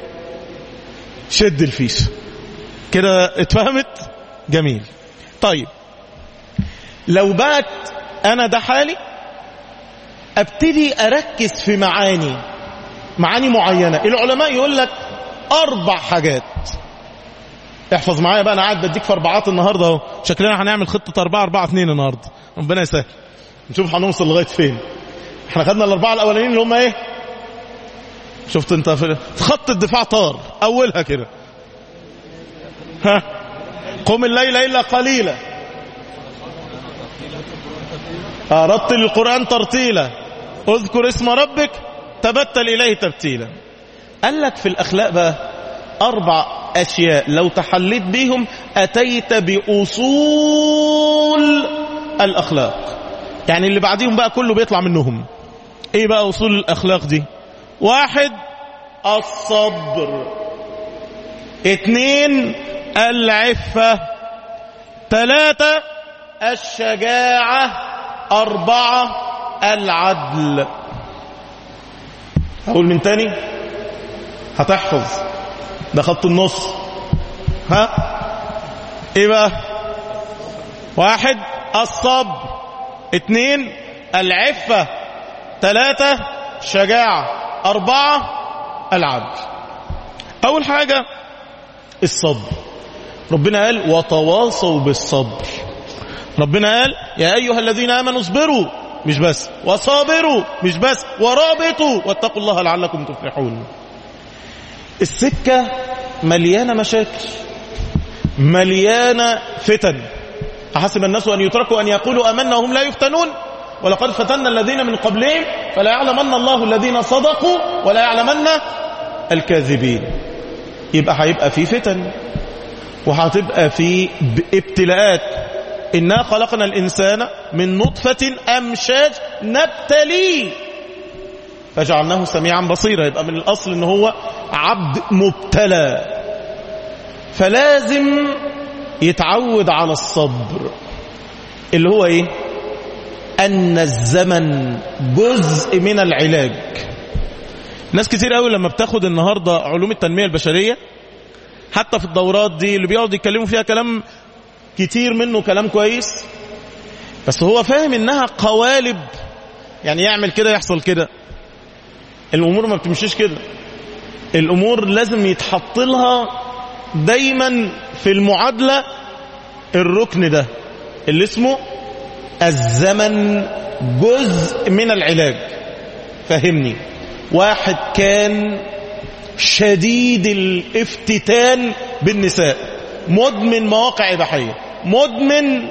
شد الفيش كده اتفهمت جميل طيب لو بقت انا ده حالي ابتدي اركز في معاني معاني معينة العلماء يقول لك اربع حاجات احفظ معايا بقى انا قاعد بديك في اربعات النهارده اهو شكلنا هنعمل خطه اربعه اربعه اثنين النهارده ربنا يسهل نشوف هنوصل لغايه فين احنا خدنا الاربعه الاولانيين اللي هم ايه شفت انت في خط الدفاع طار اولها كده ها قم الليل الا قليلا رتل القران ترتيلا اذكر اسم ربك تبتل اليه تبتيلا قال لك في الاخلاق بقى اربع اشياء لو تحليت بهم اتيت باصول الاخلاق يعني اللي بعديهم بقى كله بيطلع منهم ايه بقى اصول الاخلاق دي واحد الصبر اتنين العفة ثلاثة الشجاعة أربعة العدل أقول من تاني هتحفظ ده خط النص ها ايه بقى واحد الصبر اتنين العفة ثلاثة شجاعة أربعة العدل أول حاجة الصبر ربنا قال وتواصوا بالصبر ربنا قال يا أيها الذين آمنوا اصبروا مش بس وصابروا مش بس ورابطوا واتقوا الله لعلكم تفلحون السكة مليانة مشاكل مليانة فتن أحسب الناس أن يتركوا أن يقولوا أمنا وهم لا يفتنون ولقد فتنا الذين من قبلهم فلا يعلمن الله الذين صدقوا ولا يعلمن الكاذبين يبقى هيبقى في فتن وهتبقى في ابتلاءات إنا خلقنا الإنسان من نطفة أمشاج نبتليه فجعلناه سميعا بصيرا يبقى من الأصل إن هو عبد مبتلى فلازم يتعود على الصبر اللي هو ايه ان الزمن جزء من العلاج ناس كتير قوي لما بتاخد النهاردة علوم التنمية البشرية حتى في الدورات دي اللي بيقعد يتكلموا فيها كلام كتير منه كلام كويس بس هو فاهم انها قوالب يعني يعمل كده يحصل كده الامور ما بتمشيش كده الامور لازم يتحط لها دايما في المعادلة الركن ده اللي اسمه الزمن جزء من العلاج فهمني واحد كان شديد الافتتان بالنساء مدمن مواقع إباحية مدمن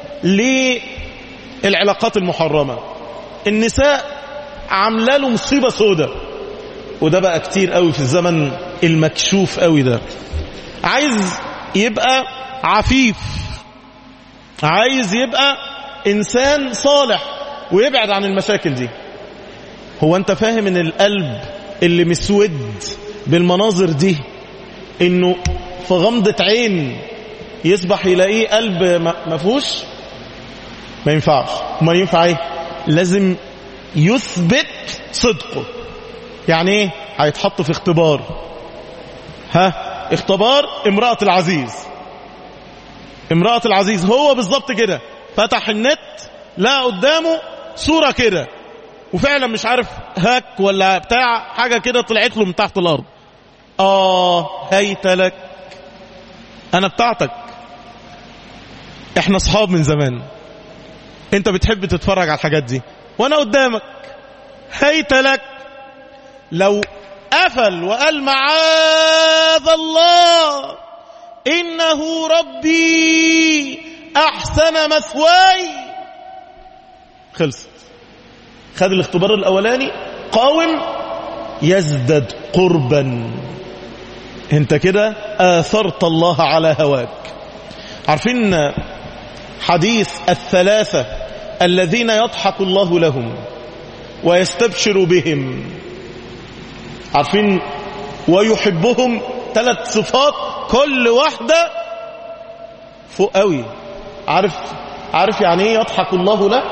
للعلاقات المحرمة النساء عامله له مصيبة سودة وده بقى كتير قوي في الزمن المكشوف قوي ده عايز يبقى عفيف عايز يبقى انسان صالح ويبعد عن المشاكل دي هو انت فاهم ان القلب اللي مسود بالمناظر دي انه في غمضة عين يصبح يلاقيه قلب ما فيهوش ما ينفعش ما ينفع ايه لازم يثبت صدقه يعني ايه هيتحط في اختبار ها اختبار امرأة العزيز امرأة العزيز هو بالظبط كده فتح النت لا قدامه صورة كده وفعلا مش عارف هاك ولا بتاع حاجة كده طلعت له من تحت الأرض آه هيت لك أنا بتاعتك احنا اصحاب من زمان انت بتحب تتفرج على الحاجات دي وانا قدامك هيت لك لو قفل وقال معاذ الله إنه ربي أحسن مثواي خلصت خد الاختبار الأولاني قاوم يزدد قربا انت كده آثرت الله على هواك عارفين حديث الثلاثة الذين يضحك الله لهم ويستبشر بهم عارفين ويحبهم ثلاث صفات كل واحدة فوق قوي عارف عارف يعني ايه يضحك الله له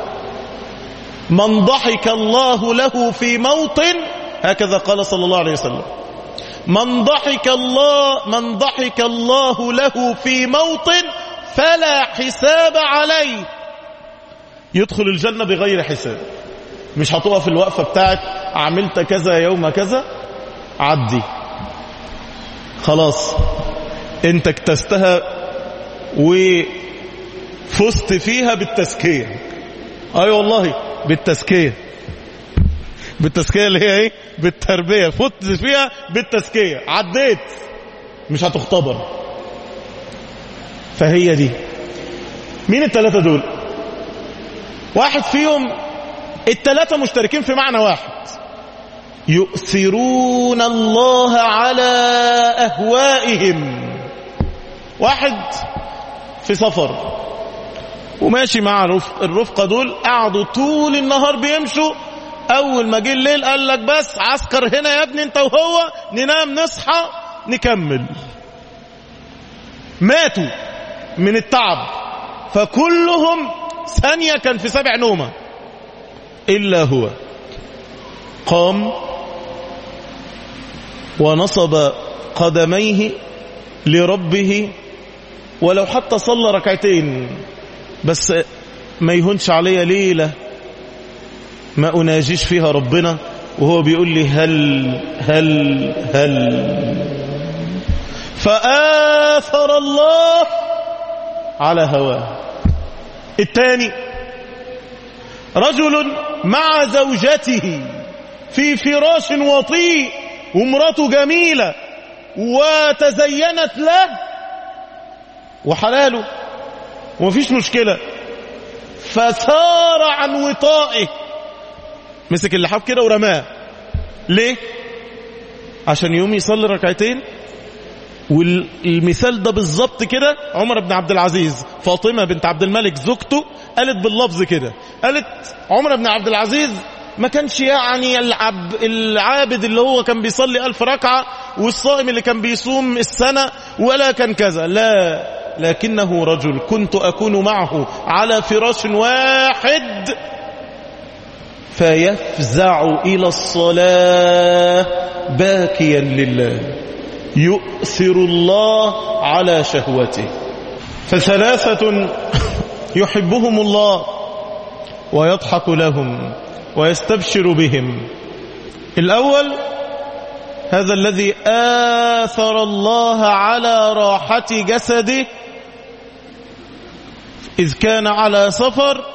من ضحك الله له في موطن هكذا قال صلى الله عليه وسلم من ضحك الله من ضحك الله له في موطن فلا حساب عليه يدخل الجنة بغير حساب مش هتقف الوقفة بتاعت عملت كذا يوم كذا عدي خلاص انت اكتستها وفزت فيها بالتزكية اي أيوة والله بالتزكية بالتزكية اللي هي ايه بالتربية فزت فيها بالتزكية عديت مش هتختبر فهي دي مين الثلاثة دول واحد فيهم الثلاثة مشتركين في معنى واحد يؤثرون الله على أهوائهم واحد في سفر وماشي مع الرفقة دول قعدوا طول النهار بيمشوا أول ما جه الليل قال لك بس عسكر هنا يا ابني انت وهو ننام نصحى نكمل ماتوا من التعب فكلهم ثانية كان في سبع نومة إلا هو قام ونصب قدميه لربه ولو حتى صلى ركعتين بس ما يهونش عليا ليلة ما أناجيش فيها ربنا وهو بيقول لي هل هل هل فآثر الله على هواه الثاني رجل مع زوجته في فراش وطيء ومراته جميلة وتزينت له وحلاله ومفيش مشكلة فسار عن وطائه مسك اللحاف كده ورماه ليه عشان يوم يصلي ركعتين والمثال ده بالظبط كده عمر بن عبد العزيز فاطمة بنت عبد الملك زوجته قالت باللفظ كده قالت عمر بن عبد العزيز ما كانش يعني العب العابد اللي هو كان بيصلي ألف ركعة والصائم اللي كان بيصوم السنة ولا كان كذا لا لكنه رجل كنت أكون معه على فراش واحد فيفزع إلى الصلاة باكيا لله يؤثر الله على شهوته فثلاثة يحبهم الله ويضحك لهم ويستبشر بهم الأول هذا الذي آثر الله على راحة جسده إذ كان على سفر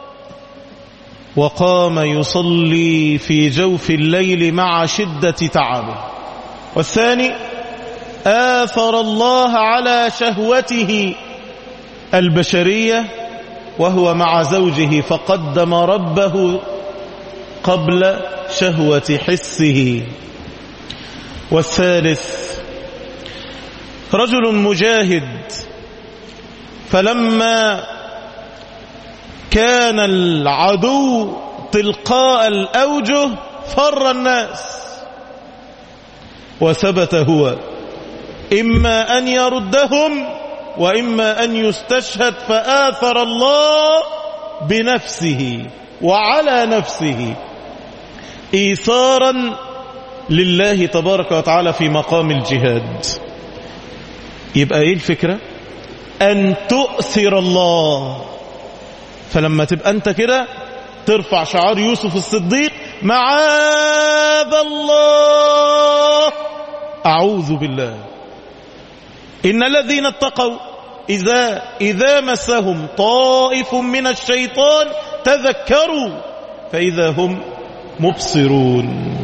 وقام يصلي في جوف الليل مع شدة تعبه والثاني آثر الله على شهوته البشرية وهو مع زوجه فقدم ربه قبل شهوة حسه والثالث رجل مجاهد فلما كان العدو تلقاء الأوجه فر الناس وثبت هو إما أن يردهم وإما أن يستشهد فآثر الله بنفسه وعلى نفسه إيثارا لله تبارك وتعالى في مقام الجهاد يبقى ايه الفكرة ان تؤثر الله فلما تبقى انت كده ترفع شعار يوسف الصديق معاذ الله اعوذ بالله ان الذين اتقوا اذا اذا مسهم طائف من الشيطان تذكروا فاذا هم مبصرون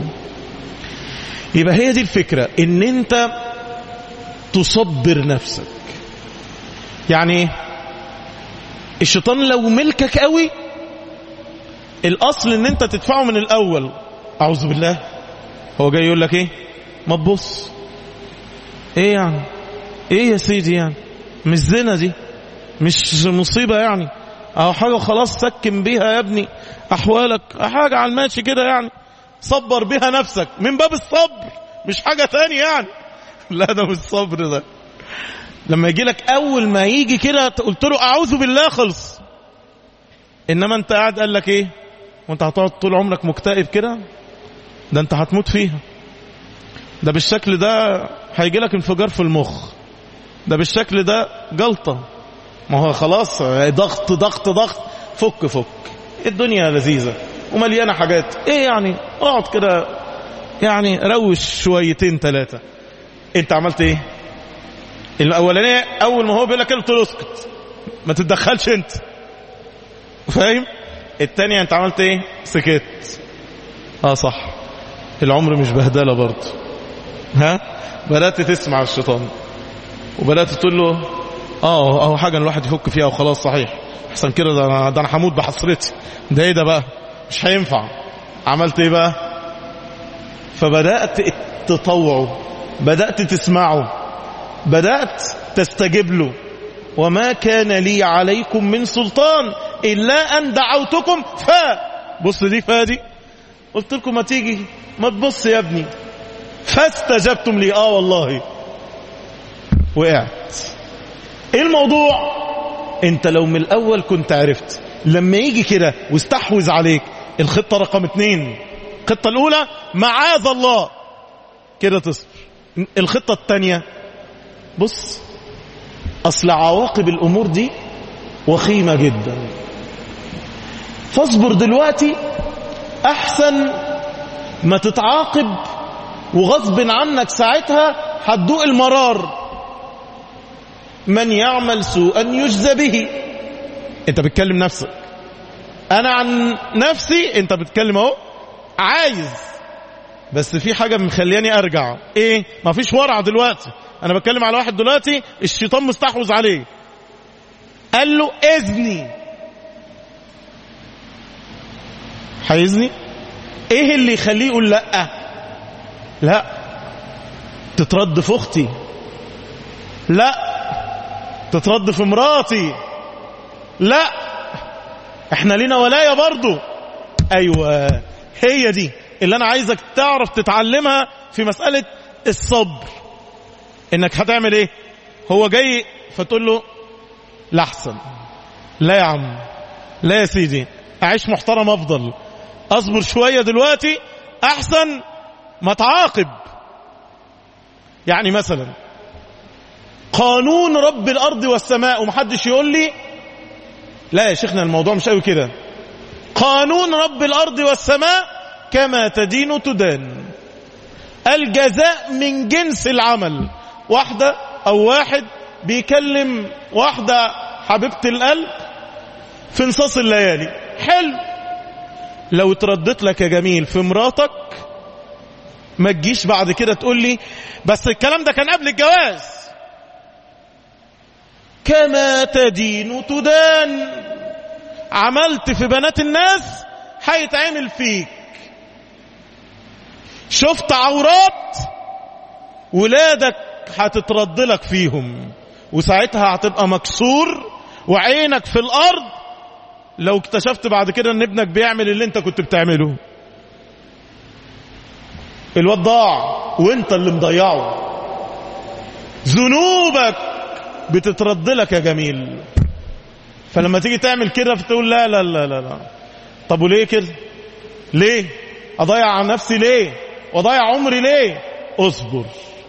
يبقى هي دي الفكرة ان انت تصبر نفسك يعني الشيطان لو ملكك قوي الاصل ان انت تدفعه من الاول اعوذ بالله هو جاي يقول لك ايه ما تبص ايه يعني ايه يا سيدي يعني مش زنا دي مش مصيبة يعني اهو حاجة خلاص سكن بيها يا ابني احوالك حاجة على الماشي كده يعني صبر بها نفسك من باب الصبر مش حاجة تانية يعني لا ده مش الصبر ده لما يجي لك اول ما يجي كده قلت له اعوذ بالله خلص انما انت قاعد قال لك ايه وانت هتقعد طول عمرك مكتئب كده ده انت هتموت فيها ده بالشكل ده هيجي لك انفجار في المخ ده بالشكل ده جلطة ما هو خلاص ضغط ضغط ضغط فك فك الدنيا لذيذة ومليانة حاجات ايه يعني اقعد كده يعني روش شويتين ثلاثة انت عملت ايه الاولانية اول ما هو بيقول لك قلت له اسكت ما تتدخلش انت فاهم التانية انت عملت ايه سكت اه صح العمر مش بهدلة برضه ها بدأت تسمع الشيطان وبدأت تقول له اه اهو حاجة الواحد يفك فيها وخلاص صحيح احسن كده ده انا, ده أنا هموت بحسرتي ده ايه ده بقى مش هينفع عملت ايه بقى فبدأت تطوعه بدأت تسمعه بدأت تستجيب له وما كان لي عليكم من سلطان إلا أن دعوتكم ف بص دي فادي قلت لكم ما تيجي ما تبص يا ابني فاستجبتم لي اه والله وقعت ايه الموضوع انت لو من الاول كنت عرفت لما يجي كده واستحوذ عليك الخطة رقم اتنين الخطة الاولى معاذ الله كده تصبر الخطة التانية بص اصل عواقب الامور دي وخيمة جدا فاصبر دلوقتي احسن ما تتعاقب وغصب عنك ساعتها هتدوق المرار من يعمل سوءا يجزى به انت بتكلم نفسك انا عن نفسي انت بتكلم اهو عايز بس في حاجة مخلياني ارجع ايه ما فيش ورع دلوقتي انا بتكلم على واحد دلوقتي الشيطان مستحوذ عليه قال له اذني هيزني ايه اللي يخليه يقول لا لا تترد في اختي لا تترد في مراتي لا احنا لينا ولايه برضو ايوه هي دي اللي انا عايزك تعرف تتعلمها في مساله الصبر انك هتعمل ايه هو جاي فتقول له لا احسن لا يا عم لا يا سيدي اعيش محترم افضل اصبر شويه دلوقتي احسن ما تعاقب يعني مثلا قانون رب الارض والسماء ومحدش يقول لي لا يا شيخنا الموضوع مش قوي كده قانون رب الارض والسماء كما تدين تدان الجزاء من جنس العمل واحدة او واحد بيكلم واحدة حبيبة القلب في نصاص الليالي حلو لو تردت لك يا جميل في مراتك ما تجيش بعد كده تقول لي بس الكلام ده كان قبل الجواز كما تدين تدان عملت في بنات الناس هيتعمل فيك شفت عورات ولادك هتترد لك فيهم وساعتها هتبقى مكسور وعينك في الارض لو اكتشفت بعد كده ان ابنك بيعمل اللي انت كنت بتعمله الواد ضاع وانت اللي مضيعه ذنوبك بتترد لك يا جميل فلما تيجي تعمل كده فتقول لا لا لا لا لا طب وليه كده ليه اضيع عن نفسي ليه واضيع عمري ليه اصبر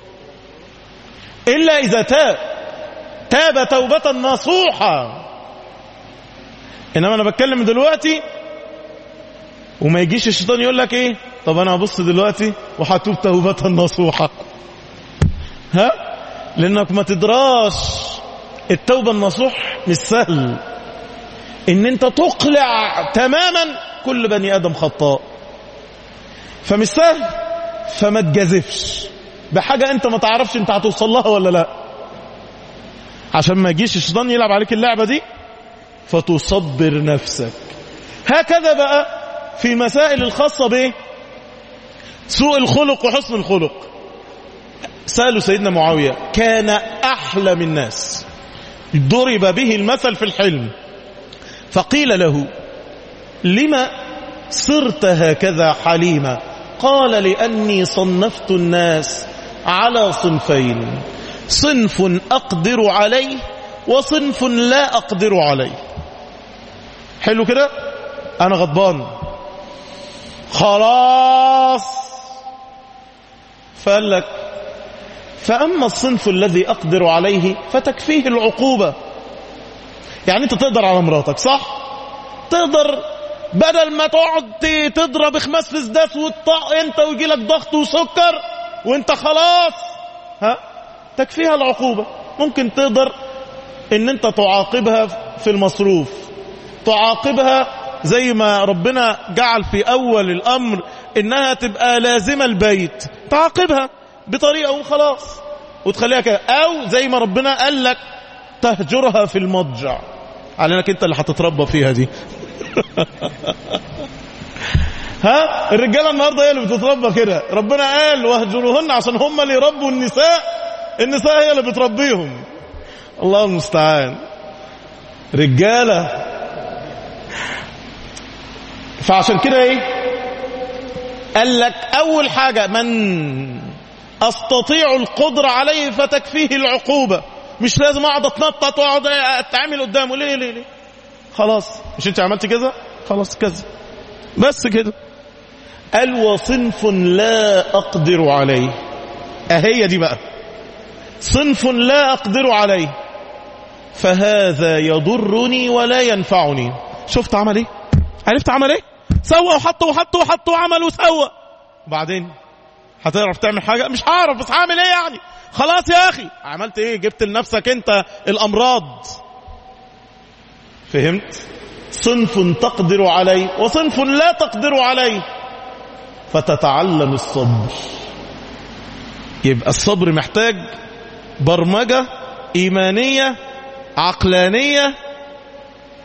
الا اذا تاب تاب توبة نصوحة انما انا بتكلم دلوقتي وما يجيش الشيطان يقول لك ايه طب انا هبص دلوقتي وهتوب توبة نصوحة ها لانك ما تدراش التوبة النصوح مش سهل ان انت تقلع تماما كل بني ادم خطاء فمش سهل فما تجازفش بحاجة انت ما تعرفش انت هتوصل لها ولا لا عشان ما يجيش الشيطان يلعب عليك اللعبة دي فتصبر نفسك هكذا بقى في مسائل الخاصة به سوء الخلق وحسن الخلق سألوا سيدنا معاوية كان أحلم الناس ضرب به المثل في الحلم فقيل له لما صرت هكذا حليما قال لأني صنفت الناس على صنفين صنف أقدر عليه وصنف لا أقدر عليه حلو كده أنا غضبان خلاص فقال لك فأما الصنف الذي أقدر عليه فتكفيه العقوبة يعني أنت تقدر على مراتك صح تقدر بدل ما تقعد تضرب خماس في سداس وتطق انت ويجي لك ضغط وسكر وانت خلاص ها تكفيها العقوبة ممكن تقدر ان انت تعاقبها في المصروف تعاقبها زي ما ربنا جعل في اول الامر انها تبقى لازمة البيت تعاقبها بطريقة وخلاص وتخليها كده او زي ما ربنا قال لك تهجرها في المضجع على انك انت اللي هتتربى فيها دي ها الرجاله النهارده هي اللي بتتربى كده ربنا قال واهجروهن عشان هم اللي يربوا النساء النساء هي اللي بتربيهم الله المستعان رجاله فعشان كده ايه قال لك اول حاجه من استطيع القدره عليه فتكفيه العقوبه مش لازم اقعد اتنطط واقعد اتعامل قدامه ليه ليه ليه خلاص مش انت عملت كذا خلاص كذا بس كده قال وصنف لا اقدر عليه اهي دي بقى صنف لا اقدر عليه فهذا يضرني ولا ينفعني شفت عمل ايه عرفت عمل ايه سوى وحط وحط وحط وعمل وسوى بعدين هتعرف تعمل حاجة مش هعرف بس هعمل ايه يعني خلاص يا اخي عملت ايه جبت لنفسك انت الامراض فهمت صنف تقدر عليه وصنف لا تقدر عليه فتتعلم الصبر يبقى الصبر محتاج برمجة إيمانية عقلانية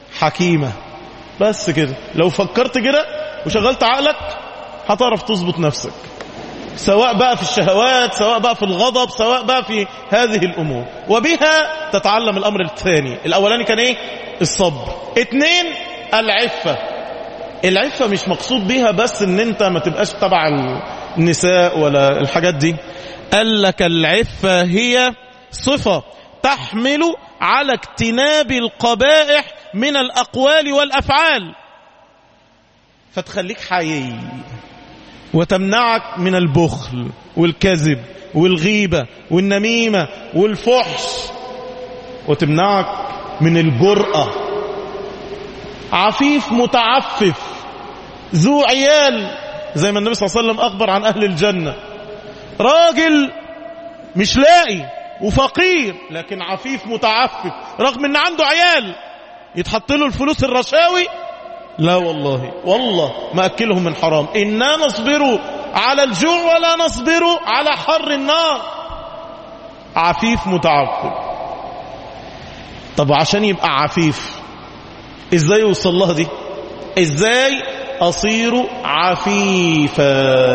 حكيمة بس كده لو فكرت كده وشغلت عقلك هتعرف تظبط نفسك سواء بقى في الشهوات سواء بقى في الغضب سواء بقى في هذه الأمور وبها تتعلم الأمر الثاني الأولاني كان إيه الصبر اتنين العفة العفة مش مقصود بيها بس ان انت ما تبقاش تبع النساء ولا الحاجات دي قال لك العفة هي صفة تحمل على اجتناب القبائح من الأقوال والأفعال فتخليك حيي وتمنعك من البخل والكذب والغيبة والنميمة والفحش وتمنعك من الجرأة عفيف متعفف ذو عيال زي ما النبي صلى الله عليه وسلم أخبر عن أهل الجنة راجل مش لاقي وفقير لكن عفيف متعفف رغم ان عنده عيال يتحط له الفلوس الرشاوي لا والله والله ما أكلهم من حرام إنا نصبر على الجوع ولا نصبر على حر النار عفيف متعفف طب عشان يبقى عفيف ازاي يوصل لها دي ازاي اصير عفيفا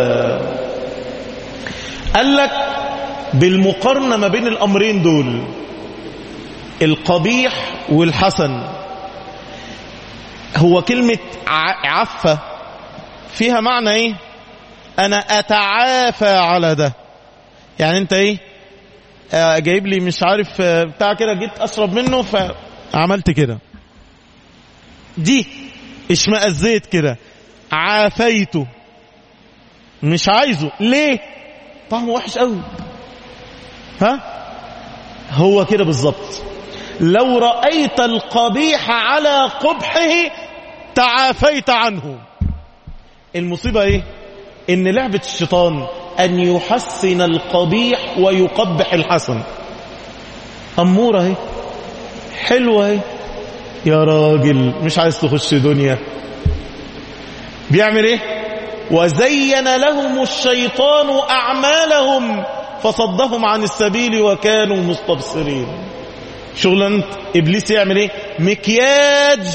قال لك بالمقارنة ما بين الامرين دول القبيح والحسن هو كلمة عفة فيها معنى ايه انا اتعافى على ده يعني انت ايه آه جايب لي مش عارف آه بتاع كده جيت اشرب منه فعملت كده دي اشمئزيت كده عافيته مش عايزه ليه طعمه وحش قوي ها هو كده بالظبط لو رأيت القبيح على قبحه تعافيت عنه المصيبة ايه ان لعبة الشيطان ان يحسن القبيح ويقبح الحسن أمورة اهي حلوة اهي يا راجل مش عايز تخش دنيا بيعمل ايه وزين لهم الشيطان أعمالهم فصدهم عن السبيل وكانوا مستبصرين شغلانة إبليس يعمل ايه مكياج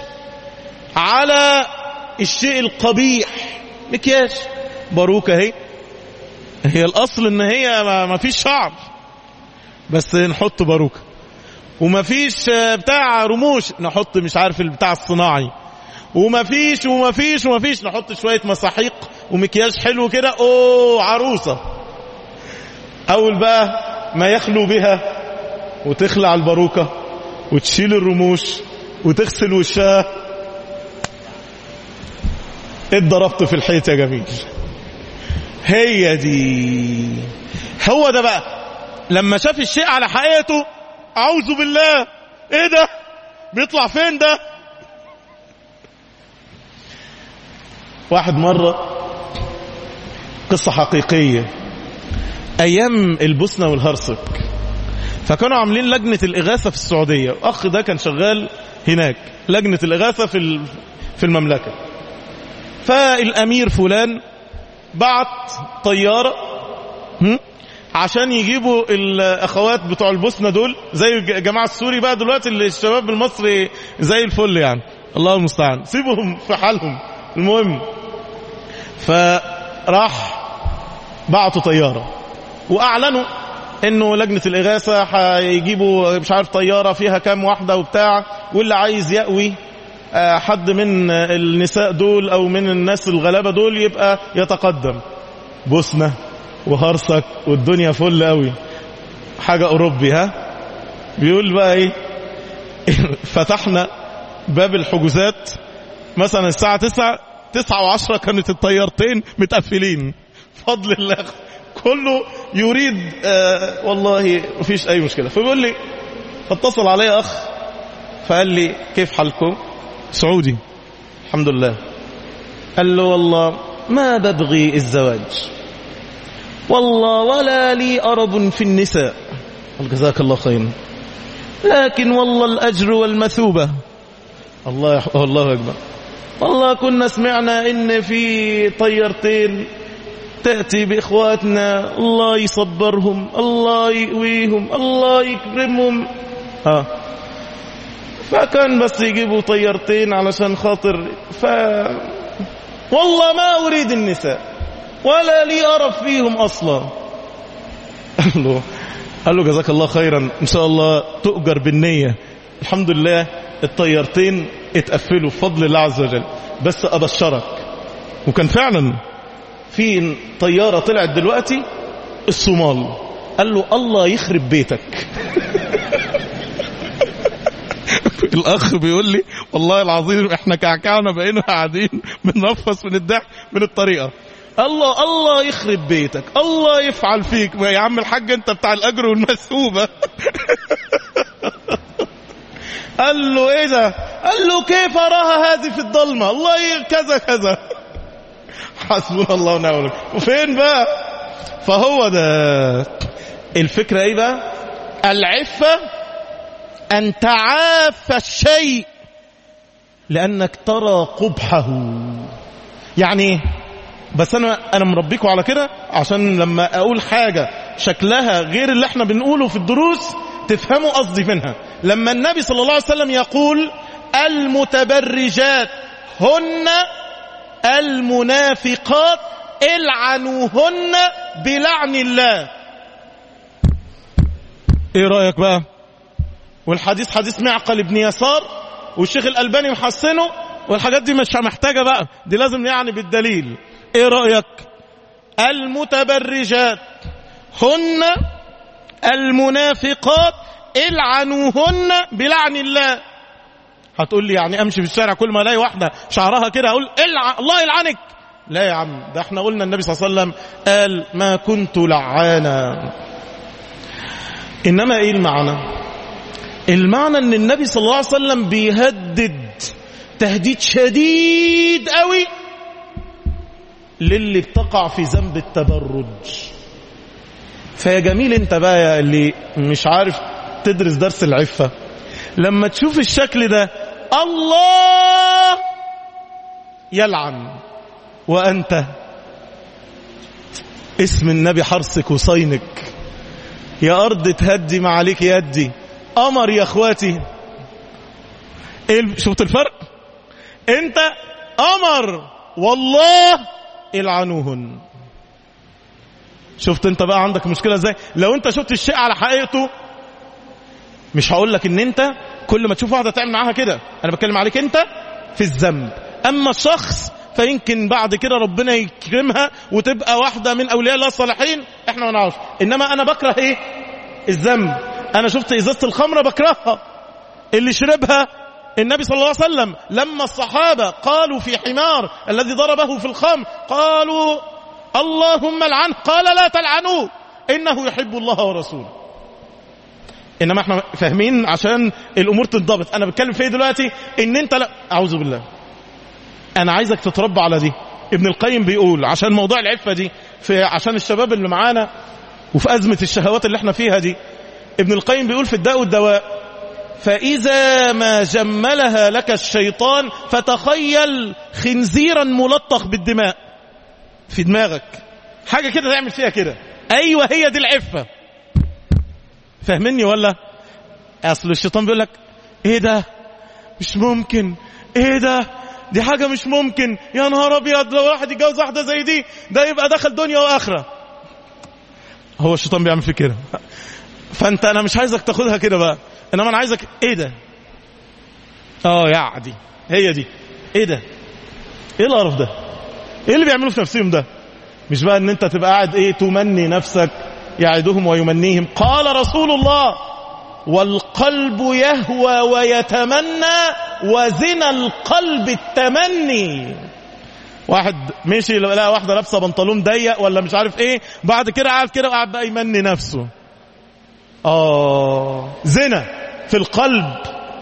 على الشيء القبيح مكياج باروكة اهي هي الأصل إن هي ما فيش شعر بس نحط باروكة وما فيش بتاع رموش نحط مش عارف البتاع الصناعي وما فيش وما فيش وما فيش نحط شوية مساحيق ومكياج حلو كده اوه عروسة اول بقى ما يخلو بها وتخلع الباروكة وتشيل الرموش وتغسل وشها اتضربت في الحيط يا جميل هي دي هو ده بقى لما شاف الشيء على حقيقته اعوذ بالله ايه ده بيطلع فين ده واحد مرة قصة حقيقية ايام البوسنة والهرسك فكانوا عاملين لجنة الاغاثة في السعودية الاخ ده كان شغال هناك لجنة الاغاثة في في المملكة فالامير فلان بعت طيارة عشان يجيبوا الاخوات بتوع البوسنة دول زي الجماعة السوري بقى دلوقتي اللي الشباب المصري زي الفل يعني الله المستعان سيبهم في حالهم المهم فراح بعتوا طيارة واعلنوا انه لجنة الاغاثة هيجيبوا مش عارف طيارة فيها كام واحدة وبتاع واللي عايز يأوي حد من النساء دول او من الناس الغلابة دول يبقى يتقدم بوسنة وهرسك والدنيا فل قوي حاجة اوروبي ها بيقول بقى ايه فتحنا باب الحجوزات مثلا الساعة تسعة تسعة وعشرة كانت الطيارتين متقفلين فضل الله كله يريد آه والله مفيش اي مشكلة فبيقول لي فاتصل علي اخ فقال لي كيف حالكم سعودي الحمد لله قال له والله ما ببغي الزواج والله ولا لي أرب في النساء قال جزاك الله خيرا لكن والله الأجر والمثوبة الله يح... الله أكبر والله كنا سمعنا إن في طيرتين تأتي بإخواتنا الله يصبرهم الله يقويهم الله يكرمهم ها فكان بس يجيبوا طيارتين علشان خاطر ف والله ما أريد النساء ولا لي أرف فيهم أصلا قال له قال له جزاك الله خيرا إن شاء الله تؤجر بالنية الحمد لله الطيارتين اتقفلوا بفضل الله عز وجل بس أبشرك وكان فعلا في طيارة طلعت دلوقتي الصومال قال له الله يخرب بيتك الاخ بيقول لي والله العظيم احنا كعكعنا بقينا قاعدين بننفس من الضحك من الطريقه الله الله يخرب بيتك الله يفعل فيك يا عم الحاج انت بتاع الاجر والمسؤوبه قال له ايه ده قال له كيف اراها هذه في الضلمه الله كذا كذا حسبنا الله ونعم الوكيل وفين بقى فهو ده الفكره ايه بقى العفه أن تعاف الشيء لأنك ترى قبحه يعني بس أنا أنا مربيكم على كده عشان لما أقول حاجة شكلها غير اللي احنا بنقوله في الدروس تفهموا قصدي منها لما النبي صلى الله عليه وسلم يقول المتبرجات هن المنافقات العنوهن بلعن الله ايه رأيك بقى والحديث حديث معقل بن يسار والشيخ الألباني محسنه والحاجات دي مش محتاجة بقى دي لازم يعني بالدليل ايه رأيك المتبرجات هن المنافقات العنوهن بلعن الله هتقول لي يعني امشي في الشارع كل ما الاقي واحده شعرها كده اقول الع... الله يلعنك لا يا عم ده احنا قلنا النبي صلى الله عليه وسلم قال ما كنت لعانا انما ايه المعنى المعنى ان النبي صلى الله عليه وسلم بيهدد تهديد شديد قوي للي بتقع في ذنب التبرج فيا جميل انت بقى يا اللي مش عارف تدرس درس العفة لما تشوف الشكل ده الله يلعن وأنت اسم النبي حرصك وصينك يا أرض تهدي ما عليك يدي قمر يا اخواتي شفت الفرق انت قمر والله العنوهن شفت انت بقى عندك مشكله ازاي لو انت شفت الشيء على حقيقته مش هقول لك ان انت كل ما تشوف واحده تعمل معاها كده انا بتكلم عليك انت في الذنب اما الشخص فيمكن بعد كده ربنا يكرمها وتبقى واحده من اولياء الله الصالحين احنا ما نعرفش انما انا بكره ايه الذنب انا شفت ازازه الخمره بكرهها اللي شربها النبي صلى الله عليه وسلم لما الصحابه قالوا في حمار الذي ضربه في الخمر قالوا اللهم العنه قال لا تلعنوه انه يحب الله ورسوله انما احنا فاهمين عشان الامور تنضبط انا بتكلم في ايه دلوقتي ان انت لا اعوذ بالله انا عايزك تتربى على دي ابن القيم بيقول عشان موضوع العفه دي في عشان الشباب اللي معانا وفي ازمه الشهوات اللي احنا فيها دي ابن القيم بيقول في الداء والدواء فإذا ما جملها لك الشيطان فتخيل خنزيرا ملطخ بالدماء في دماغك حاجة كده تعمل فيها كده أيوة هي دي العفة فاهمني ولا أصل الشيطان بيقول لك إيه ده مش ممكن إيه ده دي حاجة مش ممكن يا نهار أبيض لو واحد يتجوز واحدة زي دي ده يبقى دخل دنيا وآخرة هو الشيطان بيعمل في كده فانت انا مش عايزك تاخدها كده بقى انما انا عايزك ايه ده اه يا عدي هي دي ايه ده ايه القرف ده ايه اللي بيعملوا في نفسهم ده مش بقى ان انت تبقى قاعد ايه تمني نفسك يعدهم ويمنيهم قال رسول الله والقلب يهوى ويتمنى وزنا القلب التمني واحد مشي لقى واحده لابسه بنطلون ضيق ولا مش عارف ايه بعد كده قاعد كده وقاعد بقى يمني نفسه آه زنا في القلب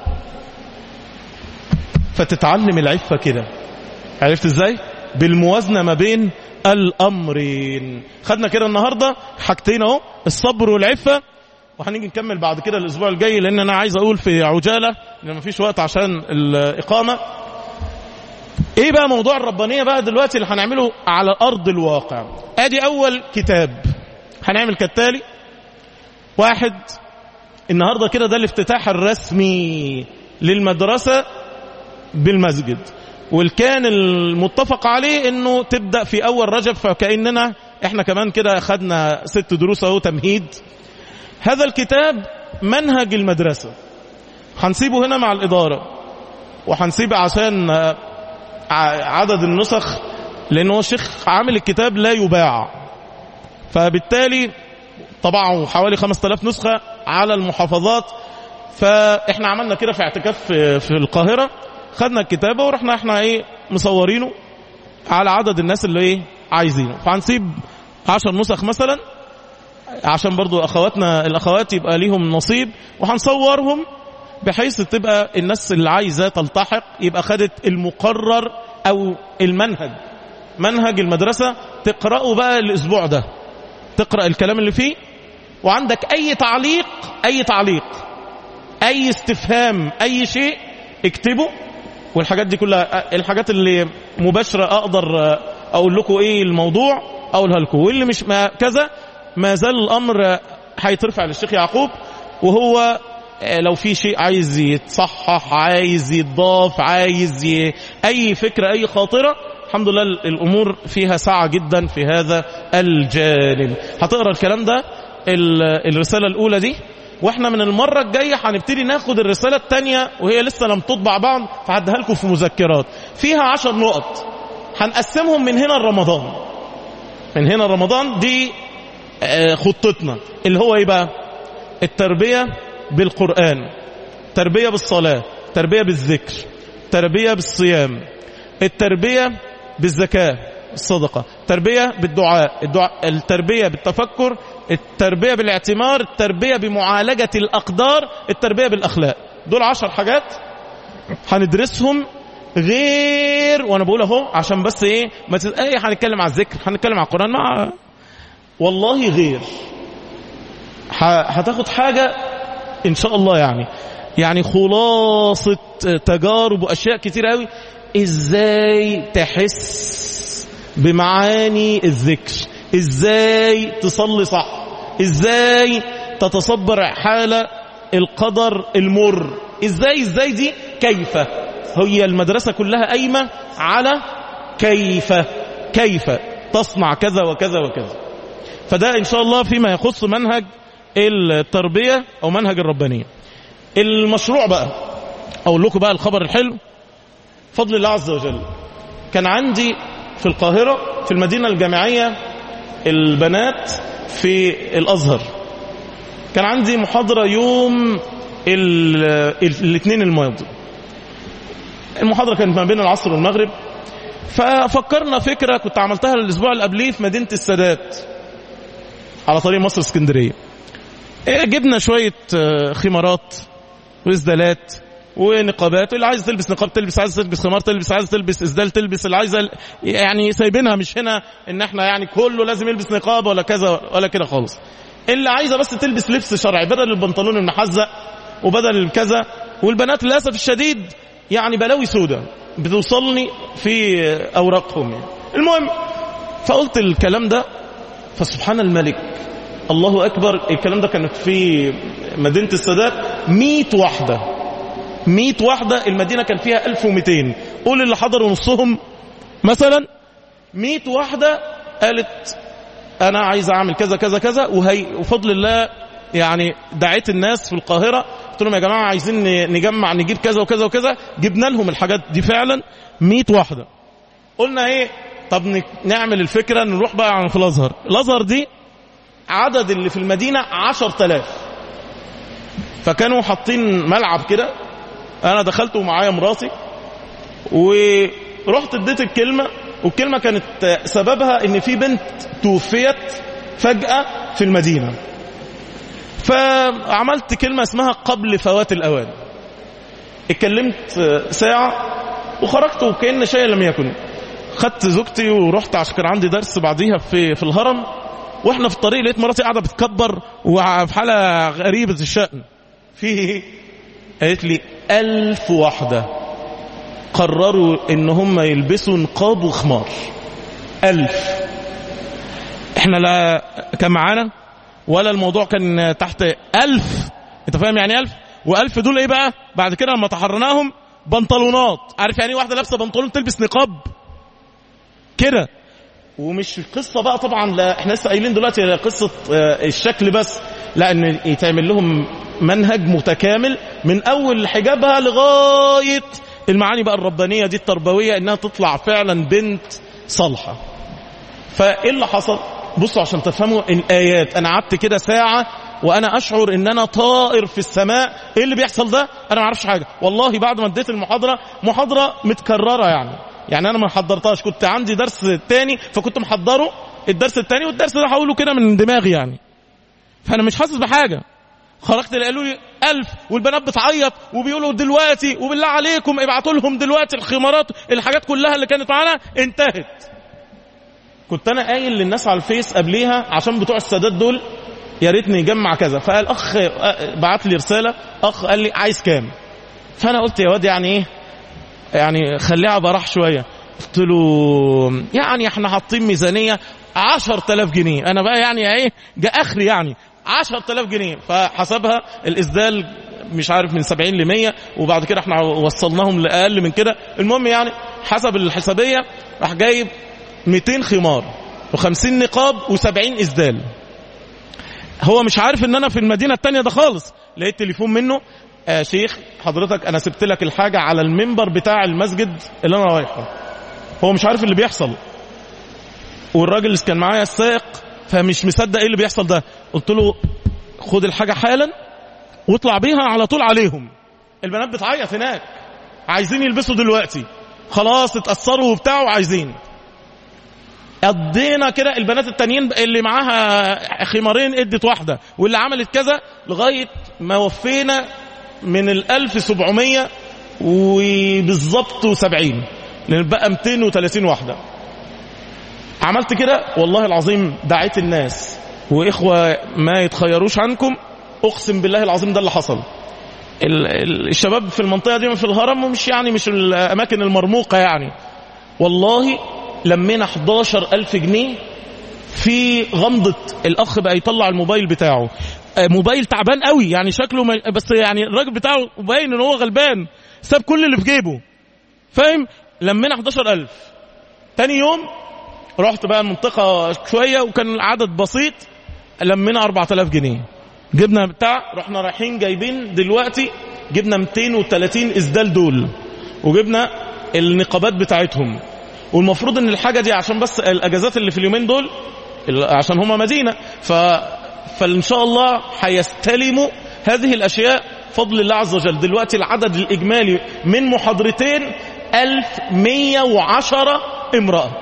فتتعلم العفة كده عرفت ازاي بالموازنة ما بين الأمرين خدنا كده النهاردة حاجتين اهو الصبر والعفة وهنيجي نكمل بعد كده الأسبوع الجاي لأن أنا عايز أقول في عجالة لأن مفيش وقت عشان الإقامة إيه بقى موضوع الربانية بقى دلوقتي اللي هنعمله على أرض الواقع أدي أول كتاب هنعمل كالتالي واحد النهارده كده ده الافتتاح الرسمي للمدرسة بالمسجد والكان المتفق عليه انه تبدأ في اول رجب فكأننا احنا كمان كده خدنا ست دروس اهو تمهيد هذا الكتاب منهج المدرسة هنسيبه هنا مع الإدارة وهنسيب عشان آه، ع- عدد النسخ لأنه الشيخ عامل الكتاب لا يباع فبالتالي طبعه حوالي 5000 نسخة على المحافظات فاحنا عملنا كده في اعتكاف في, في القاهرة خدنا الكتابة ورحنا احنا ايه مصورينه على عدد الناس اللي ايه عايزينه فهنسيب 10 نسخ مثلا عشان برضو اخواتنا الاخوات يبقى ليهم نصيب وهنصورهم بحيث تبقى الناس اللي عايزه تلتحق يبقى خدت المقرر او المنهج منهج المدرسه تقراه بقى الاسبوع ده تقرا الكلام اللي فيه وعندك اي تعليق اي تعليق اي استفهام اي شيء اكتبه والحاجات دي كلها الحاجات اللي مباشره اقدر اقول لكم ايه الموضوع اقولها لكم واللي مش ما كذا ما زال الامر هيترفع للشيخ يعقوب وهو لو في شيء عايز يتصحح عايز يتضاف عايز ي... اي فكره اي خاطره الحمد لله الامور فيها سعه جدا في هذا الجانب هتقرا الكلام ده ال- الرساله الاولى دي واحنا من المره الجايه هنبتدي ناخد الرساله الثانيه وهي لسه لم تطبع بعض فهديها لكم في مذكرات فيها عشر نقط هنقسمهم من هنا لرمضان من هنا رمضان دي آه، خطتنا اللي هو ايه بقى التربيه بالقران تربيه بالصلاه تربيه بالذكر تربيه بالصيام التربيه بالزكاه الصدقه تربيه بالدعاء الدعاء التربيه بالتفكر التربيه بالاعتمار التربيه بمعالجه الاقدار التربيه بالاخلاق دول عشر حاجات هندرسهم غير وانا بقول اهو عشان بس ايه ما تز... ايه هنتكلم على الذكر هنتكلم على القران مع والله غير ه- هتاخد حاجه ان شاء الله يعني يعني خلاصه تجارب واشياء كتير قوي ازاي تحس بمعاني الذكر ازاي تصلي صح ازاي تتصبر حال القدر المر ازاي ازاي دي كيف هي المدرسة كلها قايمة على كيف كيف تصنع كذا وكذا وكذا فده ان شاء الله فيما يخص منهج التربية او منهج الربانية المشروع بقى اقول لكم بقى الخبر الحلو فضل الله عز وجل كان عندي في القاهرة في المدينة الجامعية البنات في الأزهر كان عندي محاضرة يوم ال- ال- الاثنين الماضي المحاضرة كانت ما بين العصر والمغرب ففكرنا فكرة كنت عملتها الأسبوع اللي قبليه في مدينة السادات على طريق مصر اسكندرية إيه، جبنا شوية آه، خمارات وإسدالات ونقابات اللي عايز تلبس نقاب تلبس عايز تلبس خمار تلبس عايز تلبس اسدال تلبس اللي عايزه يعني سايبينها مش هنا ان احنا يعني كله لازم يلبس نقاب ولا كذا ولا كده خالص اللي عايزه بس تلبس لبس شرعي بدل البنطلون المحزق وبدل الكذا والبنات للاسف الشديد يعني بلاوي سودة بتوصلني في اوراقهم يعني. المهم فقلت الكلام ده فسبحان الملك الله اكبر الكلام ده كانت في مدينه السادات 100 واحده 100 واحدة المدينة كان فيها 1200 قول اللي حضروا نصهم مثلا 100 واحدة قالت أنا عايز أعمل كذا كذا كذا وهي وفضل الله يعني دعيت الناس في القاهرة قلت لهم يا جماعة عايزين ن- نجمع نجيب كذا وكذا وكذا جبنا لهم الحاجات دي فعلا 100 واحدة قلنا ايه طب ن- نعمل الفكرة نروح بقى عن في الأزهر الأزهر دي عدد اللي في المدينة 10000 فكانوا حاطين ملعب كده انا دخلت ومعايا مراتي ورحت اديت الكلمه والكلمه كانت سببها ان في بنت توفيت فجاه في المدينه فعملت كلمه اسمها قبل فوات الاوان اتكلمت ساعه وخرجت وكأن شيء لم يكن خدت زوجتي ورحت عشان كان عندي درس بعديها في في الهرم واحنا في الطريق لقيت مراتي قاعده بتكبر وفي حاله غريبه الشأن في ايه قالت لي ألف واحدة قرروا إن هم يلبسوا نقاب وخمار ألف إحنا لا كان معانا ولا الموضوع كان تحت ألف أنت فاهم يعني ألف و1000 دول ايه بقى بعد كده لما تحرناهم بنطلونات عارف يعني ايه واحده لابسه بنطلون تلبس نقاب كده ومش قصه بقى طبعا لا احنا لسه قايلين دلوقتي لا قصه آه، الشكل بس لا ان يتعمل لهم منهج متكامل من اول حجابها لغايه المعاني بقى الربانيه دي التربويه انها تطلع فعلا بنت صالحه فايه اللي حصل بصوا عشان تفهموا الايات انا قعدت كده ساعه وانا اشعر ان انا طائر في السماء ايه اللي بيحصل ده انا ما اعرفش حاجه والله بعد ما اديت المحاضره محاضره متكرره يعني يعني انا ما حضرتهاش كنت عندي درس تاني فكنت محضره الدرس التاني والدرس ده هقوله كده من دماغي يعني فانا مش حاسس بحاجه خرجت قالوا لي ألف والبنات بتعيط وبيقولوا دلوقتي وبالله عليكم ابعتوا لهم دلوقتي الخمارات الحاجات كلها اللي كانت معانا انتهت كنت انا قايل للناس على الفيس قبليها عشان بتوع السادات دول يا ريتني يجمع كذا فقال اخ بعت لي رساله اخ قال لي عايز كام فانا قلت يا واد يعني ايه يعني خليها براح شويه قلت له يعني احنا حاطين ميزانيه 10000 جنيه انا بقى يعني ايه جاء اخري يعني 10000 جنيه فحسبها الاسدال مش عارف من 70 ل 100 وبعد كده احنا وصلناهم لاقل من كده المهم يعني حسب الحسابيه راح جايب 200 خمار و50 نقاب و70 اسدال هو مش عارف ان انا في المدينه التانية ده خالص لقيت تليفون منه آه شيخ حضرتك انا سبت لك الحاجه على المنبر بتاع المسجد اللي انا رايحه هو مش عارف اللي بيحصل والراجل اللي كان معايا السائق فمش مصدق ايه اللي بيحصل ده قلت له خد الحاجه حالا واطلع بيها على طول عليهم البنات بتعيط هناك عايزين يلبسوا دلوقتي خلاص اتأثروا وبتاع وعايزين قضينا كده البنات التانيين اللي معاها خمارين ادت واحدة واللي عملت كذا لغاية ما وفينا من ال 1700 وبالظبط و70 لان بقى 230 واحدة عملت كده والله العظيم دعيت الناس واخوة ما يتخيروش عنكم اقسم بالله العظيم ده اللي حصل ال- ال- الشباب في المنطقة دي في الهرم ومش يعني مش الأماكن المرموقة يعني والله لمينا 11 ألف جنيه في غمضة الأخ بقى يطلع الموبايل بتاعه آه، موبايل تعبان قوي يعني شكله ما بس يعني الراجل بتاعه باين ان هو غلبان ساب كل اللي في جيبه فاهم لمينا 11 ألف تاني يوم رحت بقى المنطقة شوية وكان العدد بسيط لمينا 4000 جنيه جبنا بتاع رحنا رايحين جايبين دلوقتي جبنا 230 اسدال دول وجبنا النقابات بتاعتهم والمفروض ان الحاجه دي عشان بس الاجازات اللي في اليومين دول ال- عشان هما مدينه ف فان شاء الله هيستلموا هذه الاشياء فضل الله عز وجل دلوقتي العدد الاجمالي من محاضرتين 1110 امراه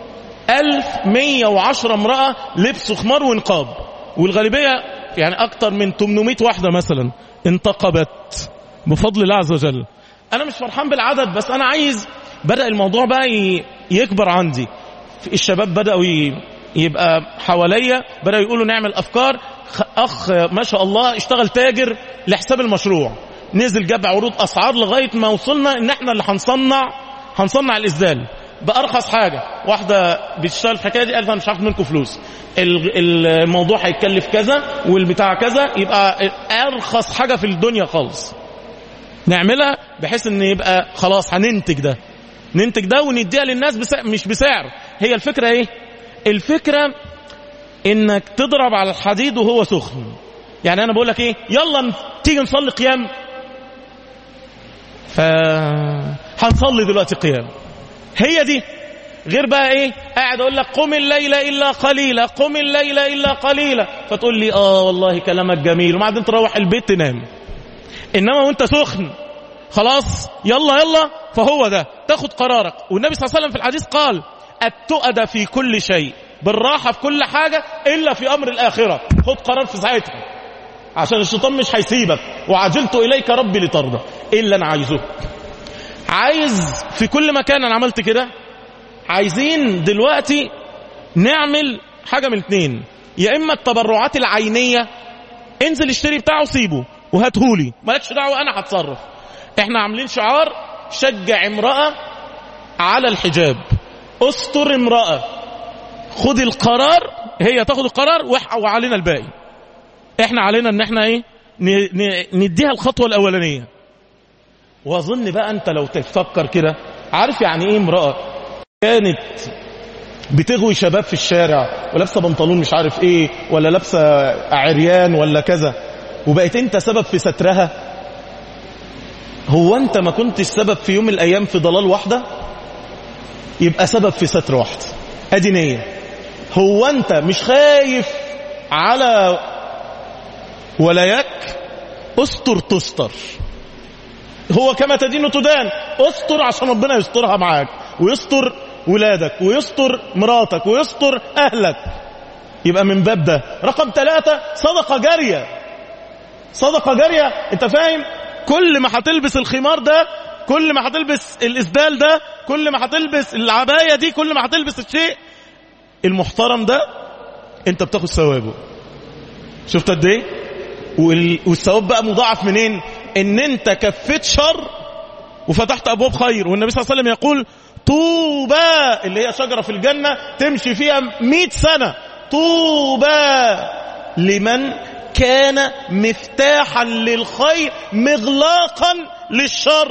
1110 امرأة لبسوا خمار ونقاب والغالبية يعني أكتر من 800 واحدة مثلا انتقبت بفضل الله عز وجل أنا مش فرحان بالعدد بس أنا عايز بدأ الموضوع بقى ي- يكبر عندي الشباب بدأوا ي- يبقى حواليا بدأوا يقولوا نعمل أفكار خ- أخ ما شاء الله اشتغل تاجر لحساب المشروع نزل جاب عروض أسعار لغاية ما وصلنا إن احنا اللي هنصنع هنصنع الإسدال بأرخص حاجة واحدة بتشتغل في الحكاية دي قالت أنا مش هاخد منكم فلوس ال- ال- الموضوع هيتكلف كذا والبتاع كذا يبقى أرخص حاجة في الدنيا خالص نعملها بحيث ان يبقى خلاص هننتج ده ننتج ده ونديها للناس بسعر مش بسعر هي الفكرة ايه الفكرة انك تضرب على الحديد وهو سخن يعني انا بقول لك ايه يلا ن- تيجي نصلي قيام ف هنصلي دلوقتي قيام هي دي غير بقى ايه قاعد اقول لك قم الليل الا قليلا قم الليل الا قليلا فتقول لي اه والله كلامك جميل وبعدين تروح البيت تنام انما وانت سخن خلاص يلا يلا فهو ده تاخد قرارك والنبي صلى الله عليه وسلم في الحديث قال التؤدى في كل شيء بالراحة في كل حاجة إلا في أمر الآخرة خد قرار في ساعتها عشان الشيطان مش هيسيبك وعجلت إليك ربي لترضى إيه اللي أنا عايزه عايز في كل مكان أنا عملت كده عايزين دلوقتي نعمل حاجة من اتنين يا إما التبرعات العينية انزل اشتري بتاعه وسيبه وهاتهولي مالكش دعوة أنا هتصرف احنا عاملين شعار شجع امرأة على الحجاب استر امرأة خد القرار هي تاخد القرار وح- وعلينا الباقي احنا علينا ان احنا ايه ن- ن- نديها الخطوة الأولانية وأظن بقى أنت لو تفكر كده عارف يعني إيه امرأة كانت بتغوي شباب في الشارع ولابسه بنطلون مش عارف ايه ولا لابسه عريان ولا كذا وبقيت انت سبب في سترها هو انت ما كنتش سبب في يوم من الايام في ضلال واحده يبقى سبب في ستر واحده ادي نيه هو انت مش خايف على ولاياك استر تستر هو كما تدين تدان استر عشان ربنا يسترها معاك ويستر ولادك ويستر مراتك ويستر اهلك يبقى من باب ده رقم ثلاثة صدقة جارية صدقة جارية انت فاهم كل ما هتلبس الخمار ده كل ما هتلبس الاسدال ده كل ما هتلبس العباية دي كل ما هتلبس الشيء المحترم ده انت بتاخد ثوابه شفت قد ايه وال- والثواب بقى مضاعف منين ان انت كفيت شر وفتحت ابواب خير والنبي صلى الله عليه وسلم يقول طوبى اللي هي شجره في الجنه تمشي فيها 100 سنه طوبى لمن كان مفتاحا للخير مغلاقا للشر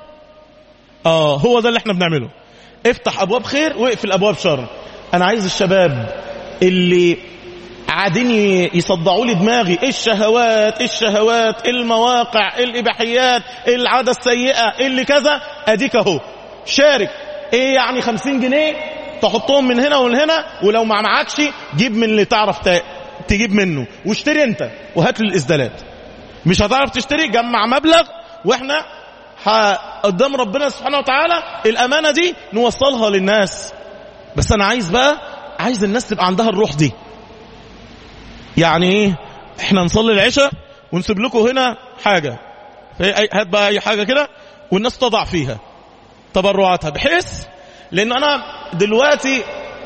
اه هو ده اللي احنا بنعمله افتح ابواب خير واقفل ابواب شر انا عايز الشباب اللي قاعدين ي- يصدعوا لي دماغي الشهوات الشهوات المواقع الاباحيات العاده السيئه اللي كذا اديك اهو شارك ايه يعني خمسين جنيه تحطهم من هنا ومن هنا ولو ما معكش جيب من اللي تعرف ت- تجيب منه واشتري انت وهات لي الاسدالات مش هتعرف تشتري جمع مبلغ واحنا ح- قدام ربنا سبحانه وتعالى الامانه دي نوصلها للناس بس انا عايز بقى عايز الناس تبقى عندها الروح دي يعني ايه احنا نصلي العشاء ونسيب لكم هنا حاجة في أي- هات بقى اي حاجة كده والناس تضع فيها تبرعاتها بحيث لان انا دلوقتي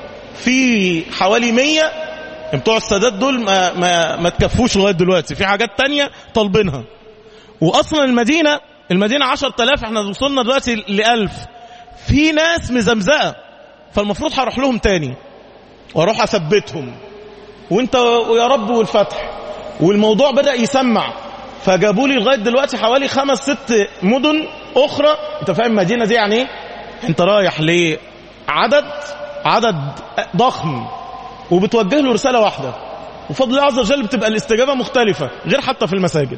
في حوالي مية بتوع السادات دول ما, ما, ما تكفوش لغاية دلوقتي في حاجات تانية طالبينها واصلا المدينة المدينة عشر تلاف احنا وصلنا دلوقتي لألف في ناس مزمزقة فالمفروض هروح لهم تاني واروح اثبتهم وانت ويا رب والفتح والموضوع بدأ يسمع فجابوا لي لغايه دلوقتي حوالي خمس ست مدن اخرى انت فاهم المدينه دي يعني ايه انت رايح لعدد عدد ضخم وبتوجه له رساله واحده وفضل الله عز وجل بتبقى الاستجابه مختلفه غير حتى في المساجد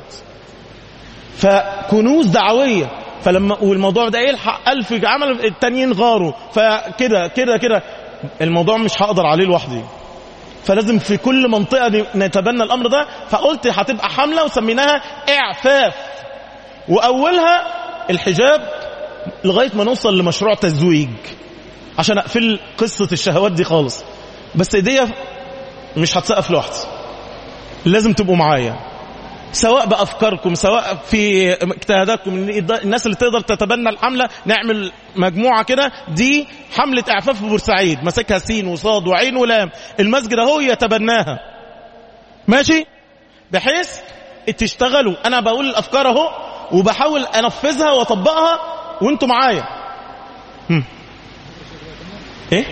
فكنوز دعويه فلما والموضوع ده يلحق ألف عمل التانيين غاروا فكده كده كده الموضوع مش هقدر عليه لوحدي فلازم في كل منطقة نتبنى الأمر ده فقلت هتبقى حملة وسميناها إعفاف وأولها الحجاب لغاية ما نوصل لمشروع تزويج عشان أقفل قصة الشهوات دي خالص بس ايديا مش هتسقف لوحدي لازم تبقوا معايا سواء بأفكاركم سواء في اجتهاداتكم الناس اللي تقدر تتبنى الحملة نعمل مجموعة كده دي حملة إعفاف في بورسعيد ماسكها سين وصاد وعين ولام المسجد اهو يتبناها ماشي بحيث تشتغلوا أنا بقول الأفكار اهو وبحاول أنفذها وأطبقها وانتوا معايا هم. ايه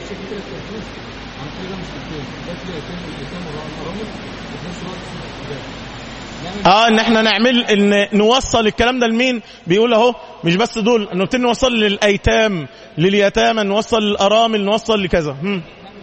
اه ان احنا نعمل ان نوصل الكلام ده لمين بيقول اهو مش بس دول نبتدي نوصل للايتام لليتامى نوصل للارامل نوصل لكذا هم.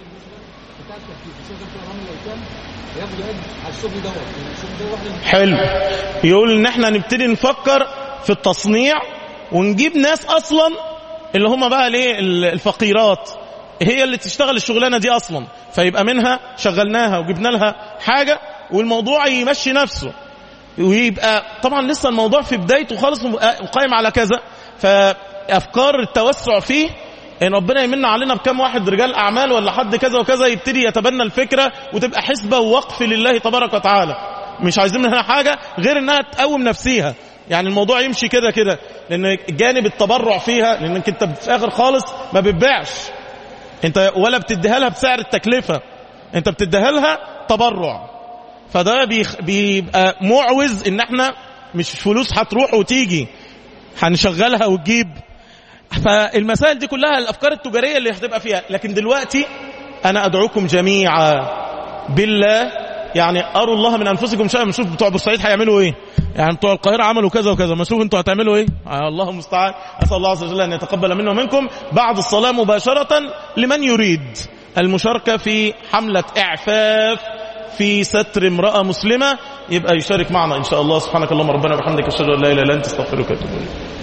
حلو يقول ان احنا نبتدي نفكر في التصنيع ونجيب ناس اصلا اللي هم بقى ليه الفقيرات هي اللي تشتغل الشغلانه دي اصلا فيبقى منها شغلناها وجبنا لها حاجه والموضوع يمشي نفسه ويبقى طبعا لسه الموضوع في بدايته خالص وقايم على كذا فافكار التوسع فيه ان ربنا يمن علينا بكم واحد رجال اعمال ولا حد كذا وكذا يبتدي يتبنى الفكره وتبقى حسبه ووقف لله تبارك وتعالى مش عايزين منها حاجه غير انها تقوم نفسيها يعني الموضوع يمشي كده كده لان جانب التبرع فيها لانك انت في الاخر خالص ما بتبيعش انت ولا بتديها لها بسعر التكلفه انت بتديها لها تبرع فده بيبقى معوز ان احنا مش فلوس هتروح وتيجي هنشغلها وتجيب فالمسائل دي كلها الافكار التجاريه اللي هتبقى فيها لكن دلوقتي انا ادعوكم جميعا بالله يعني اروا الله من انفسكم شيئا نشوف بتوع بورسعيد هيعملوا ايه يعني بتوع القاهره عملوا كذا وكذا ما نشوف انتوا هتعملوا ايه آه الله المستعان اسال الله عز وجل ان يتقبل منا ومنكم بعد الصلاه مباشره لمن يريد المشاركه في حمله اعفاف في ستر امراه مسلمه يبقى يشارك معنا ان شاء الله سبحانك اللهم ربنا وبحمدك اشهد ان لا اله الا انت استغفرك واتوب اليك